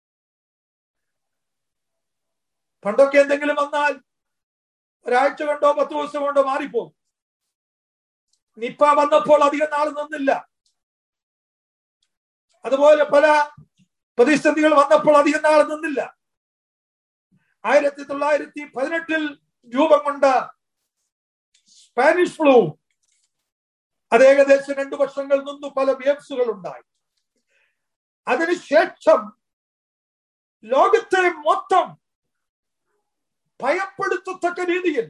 പണ്ടൊക്കെ എന്തെങ്കിലും വന്നാൽ ഒരാഴ്ച കൊണ്ടോ പത്ത് ദിവസം കൊണ്ടോ മാറിപ്പോകും നിപ്പ വന്നപ്പോൾ അധികം നാൾ നിന്നില്ല അതുപോലെ പല പ്രതിസന്ധികൾ വന്നപ്പോൾ അധികം നാൾ നിന്നില്ല ആയിരത്തി തൊള്ളായിരത്തി പതിനെട്ടിൽ രൂപം കൊണ്ട സ്പാനിഷ് ഫ്ലൂ അത് ഏകദേശം രണ്ടു വർഷങ്ങൾ നിന്നു പല വേവ്സുകൾ ഉണ്ടായി അതിനുശേഷം ലോകത്തെ മൊത്തം ഭയപ്പെടുത്തത്തക്ക രീതിയിൽ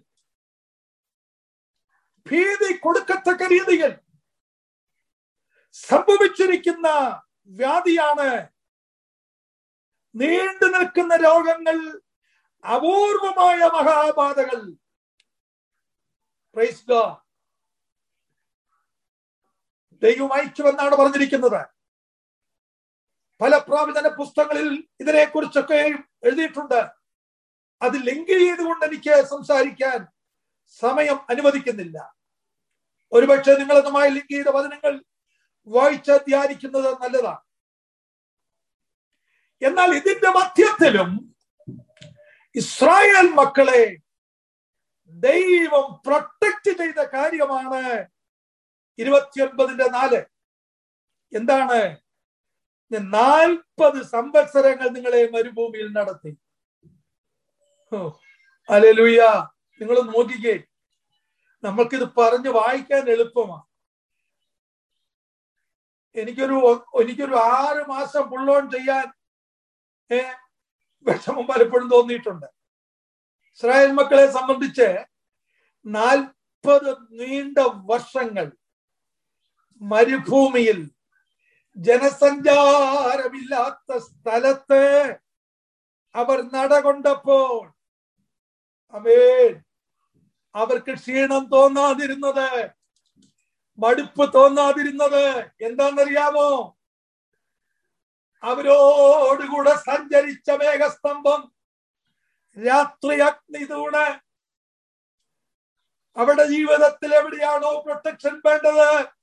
ഭീതി കൊടുക്കത്തക്ക രീതിയിൽ സംഭവിച്ചിരിക്കുന്ന വ്യാധിയാണ് നീണ്ടു നിൽക്കുന്ന രോഗങ്ങൾ അപൂർവമായ മഹാബാധകൾ ദൈവം അയച്ചുവെന്നാണ് പറഞ്ഞിരിക്കുന്നത് പല പ്രവചന പുസ്തകങ്ങളിൽ ഇതിനെ കുറിച്ചൊക്കെ എഴുതിയിട്ടുണ്ട് അത് ലിങ്ക് ചെയ്തുകൊണ്ട് എനിക്ക് സംസാരിക്കാൻ സമയം അനുവദിക്കുന്നില്ല ഒരുപക്ഷെ നിങ്ങൾ അതുമായി ലിങ്ക് ചെയ്ത വചനങ്ങൾ വായിച്ച് ധ്യാനിക്കുന്നത് നല്ലതാണ് എന്നാൽ ഇതിന്റെ മധ്യത്തിലും ഇസ്രായേൽ മക്കളെ ദൈവം പ്രൊട്ടക്ട് ചെയ്ത കാര്യമാണ് ഇരുപത്തിയൊൻപതിന്റെ നാല് എന്താണ് നാൽപ്പത് സംവത്സരങ്ങൾ നിങ്ങളെ മരുഭൂമിയിൽ നടത്തി അലലുയ്യ നിങ്ങൾ നോക്കിക്കേ നമ്മൾക്കിത് പറഞ്ഞ് വായിക്കാൻ എളുപ്പമാണ് എനിക്കൊരു എനിക്കൊരു ആറ് മാസം പുള്ളോൺ ചെയ്യാൻ ഏ വിഷമം പലപ്പോഴും തോന്നിയിട്ടുണ്ട് ഇസ്രായേൽ മക്കളെ സംബന്ധിച്ച് നാൽപ്പത് നീണ്ട വർഷങ്ങൾ മരുഭൂമിയിൽ ജനസഞ്ചാരമില്ലാത്ത സ്ഥലത്ത് അവർ നടകൊണ്ടപ്പോൾ അമേൻ അവർക്ക് ക്ഷീണം തോന്നാതിരുന്നത് മടുപ്പ് തോന്നാതിരുന്നത് എന്താണെന്നറിയാമോ അവരോടുകൂടെ സഞ്ചരിച്ച മേഘസ്തംഭം രാത്രി അഗ്നി തൂണ് അവിടെ ജീവിതത്തിൽ എവിടെയാണോ പ്രൊട്ടക്ഷൻ വേണ്ടത്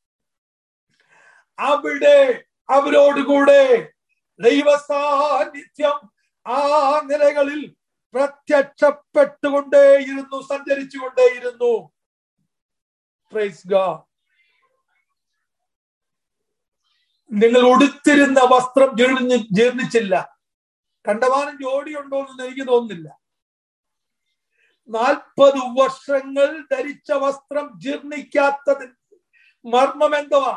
അവിടെ അവരോടുകൂടെ ദൈവസാന്നിധ്യം ആ നിലകളിൽ പ്രത്യക്ഷപ്പെട്ടുകൊണ്ടേയിരുന്നു സഞ്ചരിച്ചുകൊണ്ടേയിരുന്നു പ്രൈസ് ഗോഡ് നിങ്ങൾ ഉടുത്തിരുന്ന വസ്ത്രം ജീർണി ജീർണിച്ചില്ല കണ്ടമാനം ജോഡിയുണ്ടോ എന്ന് എനിക്ക് തോന്നുന്നില്ല നാൽപ്പത് വർഷങ്ങൾ ധരിച്ച വസ്ത്രം ജീർണിക്കാത്തതിന് മർമ്മം എന്തുവാ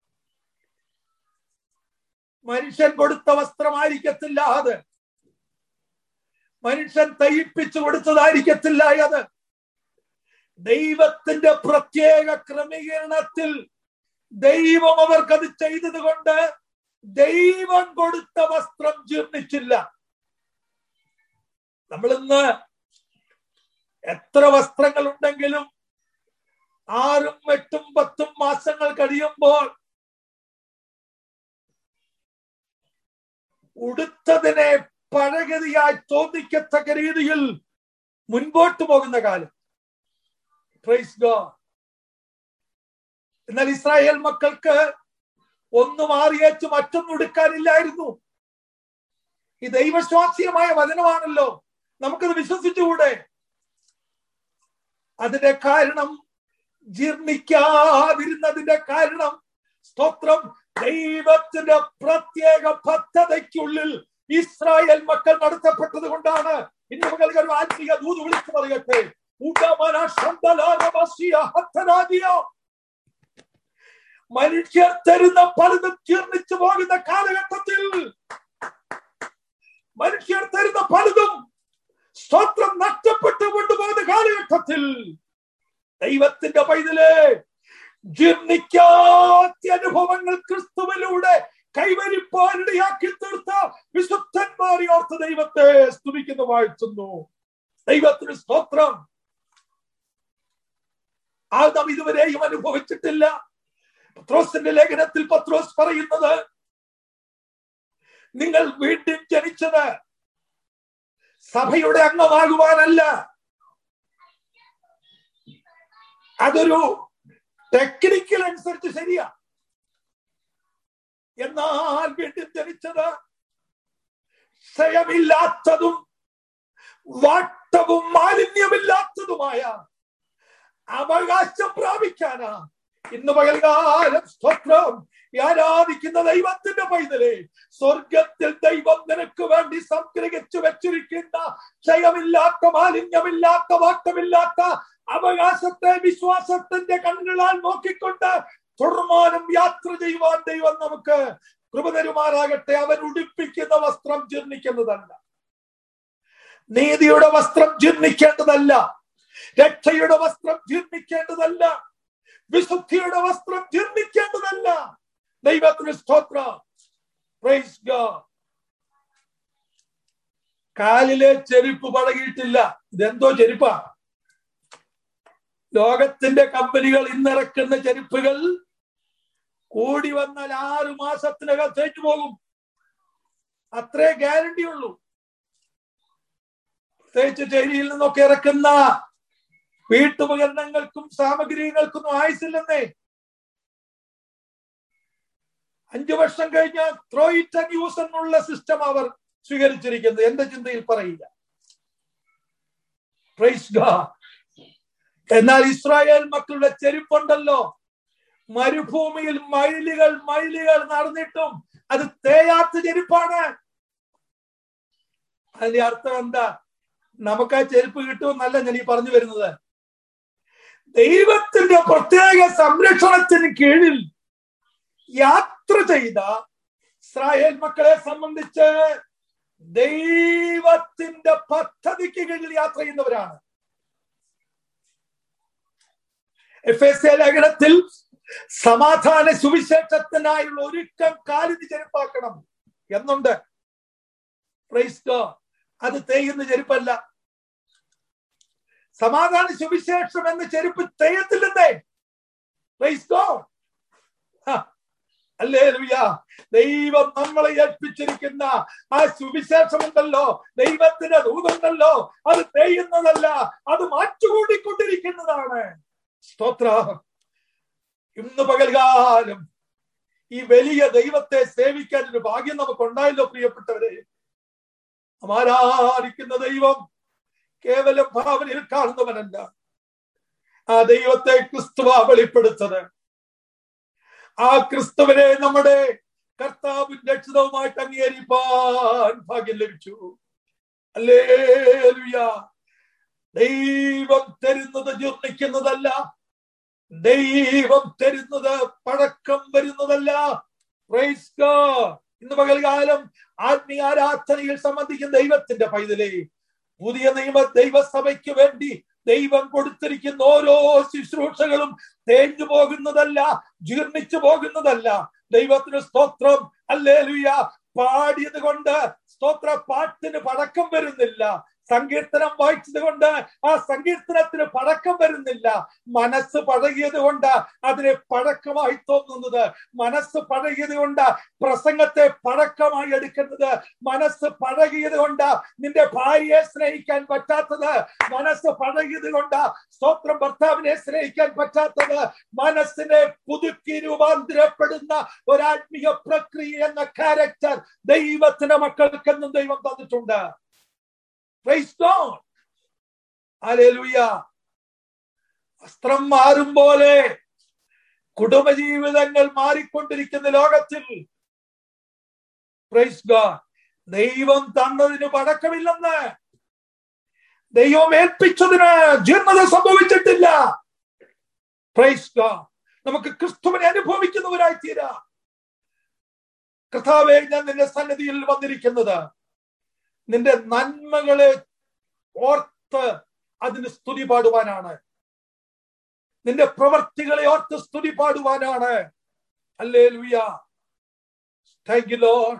മനുഷ്യൻ കൊടുത്ത വസ്ത്രമായിരിക്കത്തില്ല അത് മനുഷ്യൻ തയ്പ്പിച്ചു കൊടുത്തതായിരിക്കത്തില്ല അത് ദൈവത്തിന്റെ പ്രത്യേക ക്രമീകരണത്തിൽ ദൈവം അവർക്കത് ചെയ്തത് കൊണ്ട് ദൈവം കൊടുത്ത വസ്ത്രം ജീർണിച്ചില്ല നമ്മളിന്ന് എത്ര വസ്ത്രങ്ങൾ ഉണ്ടെങ്കിലും ആറും എട്ടും പത്തും മാസങ്ങൾ കഴിയുമ്പോൾ ഉടുത്തതിനെ പഴകതിയായി തോന്നിക്കത്തക്ക രീതിയിൽ മുൻപോട്ട് പോകുന്ന കാലം പ്രൈസ് ഗോഡ് എന്നാൽ ഇസ്രായേൽ മക്കൾക്ക് ഒന്ന് മാറിയേച്ച് മറ്റൊന്നും എടുക്കാനില്ലായിരുന്നു ഈ ദൈവശ്വാസീയമായ വചനമാണല്ലോ നമുക്കത് വിശ്വസിച്ചുകൂടെ അതിന്റെ കാരണം ജീർണിക്കാതിരുന്നതിന്റെ കാരണം സ്തോത്രം ദൈവത്തിന്റെ പ്രത്യേക പദ്ധതിക്കുള്ളിൽ ഇസ്രായേൽ മക്കൾ നടത്തപ്പെട്ടത് കൊണ്ടാണ് ഇന്ന് മകൾക്ക് ഒരു ആത്മീയ ദൂത് വിളിച്ചു പറയട്ടെ ഉടമന ശന്തലാരവസിയ ഹത്തരാജിയോ മനുഷ്യർ തരുന്ന പലതും ജീർണിച്ചു പോകുന്ന കാലഘട്ടത്തിൽ മനുഷ്യർ തരുന്ന പലതും സ്തോത്രം നഷ്ടപ്പെട്ടു കൊണ്ടുപോകുന്ന കാലഘട്ടത്തിൽ ദൈവത്തിന്റെ പൈതല് ജീർണിക്കാത്ത അനുഭവങ്ങൾ ക്രിസ്തുവിലൂടെ കൈവരിപ്പാനിടയാക്കി തീർത്ത വിശുദ്ധന്മാരെ ഓർത്ത് ദൈവത്തെ സ്തുതിക്കുന്നു വാഴ്ത്തുന്നു ദൈവത്തിന് സ്തോത്രം ആ നാം ഇതുവരെയും അനുഭവിച്ചിട്ടില്ല പത്രോസിന്റെ ലേഖനത്തിൽ പത്രോസ് പറയുന്നത് നിങ്ങൾ വീണ്ടും ജനിച്ചത് സഭയുടെ അംഗമാകുവാനല്ല അതൊരു ടെക്നിക്കൽ അനുസരിച്ച് ശരിയാ എന്നാൽ വീണ്ടും ജനിച്ചത് ക്ഷയമില്ലാത്തതും വാട്ടവും മാലിന്യമില്ലാത്തതുമായ അവകാശം പ്രാപിക്കാനാ ഇന്ന് പകൽകാലം സ്തോത്രം ഈ ആരാധിക്കുന്ന ദൈവത്തിന്റെ പൈതലെ സ്വർഗത്തിൽ ദൈവം നിനക്ക് വേണ്ടി സംഗ്രഹിച്ചു വെച്ചിരിക്കുന്ന ക്ഷയമില്ലാത്ത മാലിന്യമില്ലാത്ത വാട്ടമില്ലാത്ത അവകാശത്തെ വിശ്വാസത്തിന്റെ കണ്ണുകളാൽ നോക്കിക്കൊണ്ട് തുടർമാനം യാത്ര ചെയ്യുവാൻ ദൈവം നമുക്ക് കൃപ തരുമാറാകട്ടെ അവൻ ഉടുപ്പിക്കുന്ന വസ്ത്രം ജീർണിക്കുന്നതല്ല നീതിയുടെ വസ്ത്രം ജീർണിക്കേണ്ടതല്ല രക്ഷയുടെ വസ്ത്രം ജീർണിക്കേണ്ടതല്ല വിശുദ്ധിയുടെ വസ്ത്രം ജീർണിക്കേണ്ടതല്ല ദൈവത്തിന് സ്തോത്ര പ്രൈസ് ഗോഡ് കാലിലെ ചെരുപ്പ് പഴകിയിട്ടില്ല ഇതെന്തോ ചെരുപ്പാ ലോകത്തിന്റെ കമ്പനികൾ ഇന്നിറക്കുന്ന ചെരുപ്പുകൾ കൂടി വന്നാൽ ആറ് മാസത്തിനകം തേച്ചു പോകും അത്രേ ഗ്യാരണ്ടി ഉള്ളൂ പ്രത്യേകിച്ച് ചേരിയിൽ നിന്നൊക്കെ ഇറക്കുന്ന വീട്ടുപകരണങ്ങൾക്കും സാമഗ്രികൾക്കൊന്നും ആയുസില്ലെന്നേ അഞ്ചു വർഷം കഴിഞ്ഞ ത്രോ ഇറ്റ് ആൻഡ് യൂസ് എന്നുള്ള സിസ്റ്റം അവർ സ്വീകരിച്ചിരിക്കുന്നത് എന്റെ ചിന്തയിൽ പറയില്ല പ്രൈസ് ഗോഡ് എന്നാൽ ഇസ്രായേൽ മക്കളുടെ ചെരുപ്പുണ്ടല്ലോ മരുഭൂമിയിൽ മൈലുകൾ മൈലുകൾ നടന്നിട്ടും അത് തേയാത്ത ചെരുപ്പാണ് അതിന്റെ അർത്ഥം എന്താ നമുക്ക് ആ ചെരുപ്പ് കിട്ടുമെന്നല്ല ഞാൻ ഈ പറഞ്ഞു വരുന്നത് ദൈവത്തിന്റെ പ്രത്യേക സംരക്ഷണത്തിന് കീഴിൽ യാത്ര ചെയ്ത ഇസ്രായേൽ മക്കളെ സംബന്ധിച്ച് ദൈവത്തിന്റെ പദ്ധതിക്ക് കീഴിൽ യാത്ര ചെയ്യുന്നവരാണ് എഫ് എസ് എ ലേഖനത്തിൽ സമാധാന സുവിശേഷത്തിനായുള്ള ഒരുക്കം കാലിന് ചെരുപ്പാക്കണം എന്നുണ്ട് അത് തേയുന്ന ചെരുപ്പല്ല സമാധാന സുവിശേഷം എന്ന ചെരുപ്പ് തേയത്തില്ലെന്നേ അല്ലേ ദൈവം നമ്മളെ ഏൽപ്പിച്ചിരിക്കുന്ന ആ സുവിശേഷമുണ്ടല്ലോ ദൈവത്തിന്റെ ദൂതുണ്ടല്ലോ അത് തെയ്യുന്നതല്ല അത് മാറ്റുകൂടിക്കൊണ്ടിരിക്കുന്നതാണ് സ്തോത്ര ഇന്ന് പകൽകാലം ഈ വലിയ ദൈവത്തെ സേവിക്കാൻ ഒരു ഭാഗ്യം നമുക്കുണ്ടായല്ലോ പ്രിയപ്പെട്ടവരെ ആരാധിക്കുന്ന ദൈവം കേവലം ഭാവനയിൽ കാണുന്നവനല്ല ആ ദൈവത്തെ ക്രിസ്തുവ വെളിപ്പെടുത്തത് ആ ക്രിസ്തുവിനെ നമ്മുടെ കർത്താവും രക്ഷിതവുമായിട്ട് അംഗീകരിപ്പാൻ ഭാഗ്യം ലഭിച്ചു അല്ലേ ദൈവം തരുന്നത് ജീർണിക്കുന്നതല്ല ദൈവം തരുന്നത് പഴക്കം വരുന്നതല്ല ഇന്ന് പകൽകാലം ആത്മീയ ആരാധനയിൽ സംബന്ധിക്കുന്ന ദൈവത്തിന്റെ പൈതലേ പുതിയ നിയമ ദൈവസഭയ്ക്ക് വേണ്ടി ദൈവം കൊടുത്തിരിക്കുന്ന ഓരോ ശുശ്രൂഷകളും തേഞ്ഞു പോകുന്നതല്ല ജീർണിച്ചു പോകുന്നതല്ല ദൈവത്തിന് സ്തോത്രം അല്ലേ പാടിയത് കൊണ്ട് സ്തോത്ര പാട്ടിന് പടക്കം വരുന്നില്ല സങ്കീർത്തനം വായിച്ചത് കൊണ്ട് ആ സങ്കീർത്തനത്തിന് പഴക്കം വരുന്നില്ല മനസ്സ് പഴകിയത് കൊണ്ട് അതിനെ പഴക്കമായി തോന്നുന്നത് മനസ്സ് പഴകിയത് കൊണ്ട് പ്രസംഗത്തെ പഴക്കമായി എടുക്കുന്നത് മനസ്സ് പഴകിയത് കൊണ്ട് നിന്റെ ഭാര്യയെ സ്നേഹിക്കാൻ പറ്റാത്തത് മനസ്സ് പഴകിയത് കൊണ്ട് സ്തോത്രം ഭർത്താവിനെ സ്നേഹിക്കാൻ പറ്റാത്തത് മനസ്സിനെ പുതുക്കി രൂപാന്തരപ്പെടുന്ന ഒരാത്മീയ പ്രക്രിയ എന്ന ക്യാരക്ടർ ദൈവത്തിന്റെ മക്കൾക്കെന്നും ദൈവം തന്നിട്ടുണ്ട് Praise God. Hallelujah. വസ്ത്രം മാറും പോലെ കുടുംബജീവിതങ്ങൾ മാറിക്കൊണ്ടിരിക്കുന്ന ലോകത്തിൽ പ്രൈസ് ഗോഡ് ദൈവം തന്നതിന് പടക്കമില്ലെന്ന് ദൈവം ഏൽപ്പിച്ചതിന് ജീർണത സംഭവിച്ചിട്ടില്ല പ്രൈസ് ഗോഡ് നമുക്ക് ക്രിസ്തുവിനെ അനുഭവിക്കുന്നവരായി തീരാ കർത്താവെ ഞാൻ നിന്റെ സന്നിധിയിൽ വന്നിരിക്കുന്നത് നിന്റെ നന്മകളെ ഓർത്ത് അതിന് സ്തുതി പാടുവാനാണ് നിന്റെ പ്രവർത്തികളെ ഓർത്ത് സ്തുതി പാടുവാനാണ് അല്ലേ ലുയ താങ്ക് യു ലോഡ്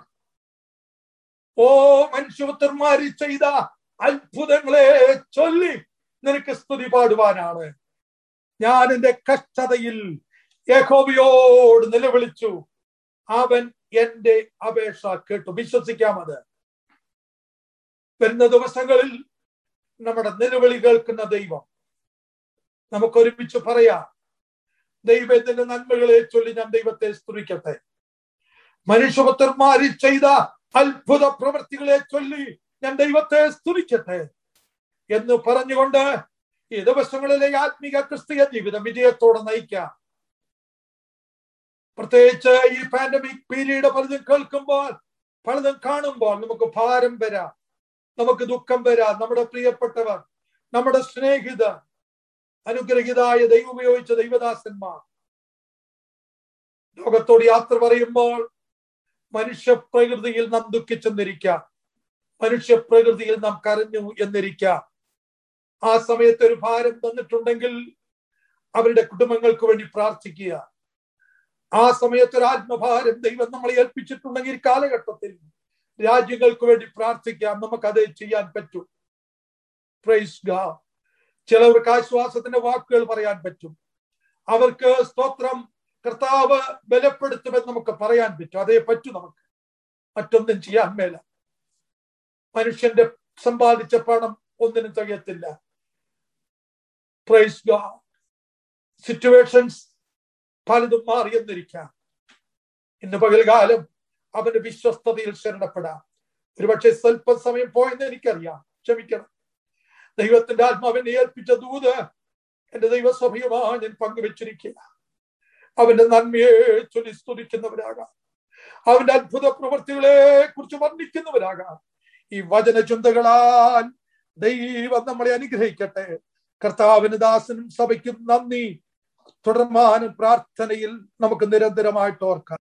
ഓ മനുഷ്യപുത്രന്മാര് ചെയ്ത അത്ഭുതങ്ങളെ ചൊല്ലി നിനക്ക് സ്തുതി പാടുവാനാണ് ഞാൻ എന്റെ കഷ്ടതയിൽ യഹോബിയോട് നിലവിളിച്ചു അവൻ എന്റെ അപേക്ഷ കേട്ടു വിശ്വസിക്കാം അത് വരുന്ന ദിവസങ്ങളിൽ നമ്മുടെ നിലവിളി കേൾക്കുന്ന ദൈവം നമുക്ക് ഒരുമിച്ച് പറയാം ദൈവത്തിന്റെ നന്മകളെ ചൊല്ലി ഞാൻ ദൈവത്തെ സ്തുതിക്കട്ടെ മനുഷ്യപുത്രന്മാരിൽ ചെയ്ത അത്ഭുത പ്രവൃത്തികളെ ചൊല്ലി ഞാൻ ദൈവത്തെ സ്തുതിക്കട്ടെ എന്ന് പറഞ്ഞുകൊണ്ട് ഈ ദിവസങ്ങളിലെ ആത്മീക ക്രിസ്തീയ ജീവിതം വിജയത്തോടെ നയിക്കാം പ്രത്യേകിച്ച് ഈ പാൻഡമിക് പീരീഡ് പലതും കേൾക്കുമ്പോൾ പലതും കാണുമ്പോൾ നമുക്ക് ഭാരം വരാം നമുക്ക് ദുഃഖം വരാം നമ്മുടെ പ്രിയപ്പെട്ടവർ നമ്മുടെ സ്നേഹിതർ അനുഗ്രഹിതായ ദൈവം ഉപയോഗിച്ച ദൈവദാസന്മാർ ലോകത്തോട് യാത്ര പറയുമ്പോൾ മനുഷ്യ പ്രകൃതിയിൽ നാം ദുഃഖിച്ചെന്നിരിക്കാം മനുഷ്യ പ്രകൃതിയിൽ നാം കരഞ്ഞു എന്നിരിക്കാം ആ സമയത്ത് ഒരു ഭാരം തന്നിട്ടുണ്ടെങ്കിൽ അവരുടെ കുടുംബങ്ങൾക്ക് വേണ്ടി പ്രാർത്ഥിക്കുക ആ സമയത്ത് ഒരു ആത്മഭാരം ദൈവം നമ്മളെ ഏൽപ്പിച്ചിട്ടുണ്ടെങ്കിൽ കാലഘട്ടത്തിൽ രാജ്യങ്ങൾക്ക് വേണ്ടി പ്രാർത്ഥിക്കാം നമുക്ക് അത് ചെയ്യാൻ പറ്റും പ്രൈസ് ഗാ ചിലവർക്ക് ആശ്വാസത്തിന്റെ വാക്കുകൾ പറയാൻ പറ്റും അവർക്ക് സ്തോത്രം കർത്താവ് ബലപ്പെടുത്തുമെന്ന് നമുക്ക് പറയാൻ പറ്റും അതേ പറ്റൂ നമുക്ക് മറ്റൊന്നും ചെയ്യാൻ മേല മനുഷ്യന്റെ സമ്പാദിച്ച പണം ഒന്നിനും തികയത്തില്ല പ്രൈസ് ഗാ സിറ്റുവേഷൻസ് പലതും മാറിയെന്നിരിക്കാം ഇന്ന് പകൽകാലം അവന്റെ വിശ്വസ്തതയിൽ ശരണപ്പെടാം ഒരുപക്ഷെ സ്വല്പം സമയം പോയെന്ന് എനിക്കറിയാം ക്ഷമിക്കണം ദൈവത്തിന്റെ ആത്മാവിനെ ഏൽപ്പിച്ച ദൂത് എന്റെ ദൈവസഭയുമായി ഞാൻ പങ്കുവെച്ചിരിക്കുക അവന്റെ നന്മയെ ചൊല്ലി സ്തുതിക്കുന്നവരാകാം അവന്റെ അത്ഭുത പ്രവൃത്തികളെ കുറിച്ച് വർണ്ണിക്കുന്നവരാകാം ഈ വചന ചിന്തകളാൽ ദൈവം നമ്മളെ അനുഗ്രഹിക്കട്ടെ കർത്താവിന് ദാസനും സഭയ്ക്കും നന്ദി തുടർമാനും പ്രാർത്ഥനയിൽ നമുക്ക് നിരന്തരമായിട്ട് ഓർക്കാം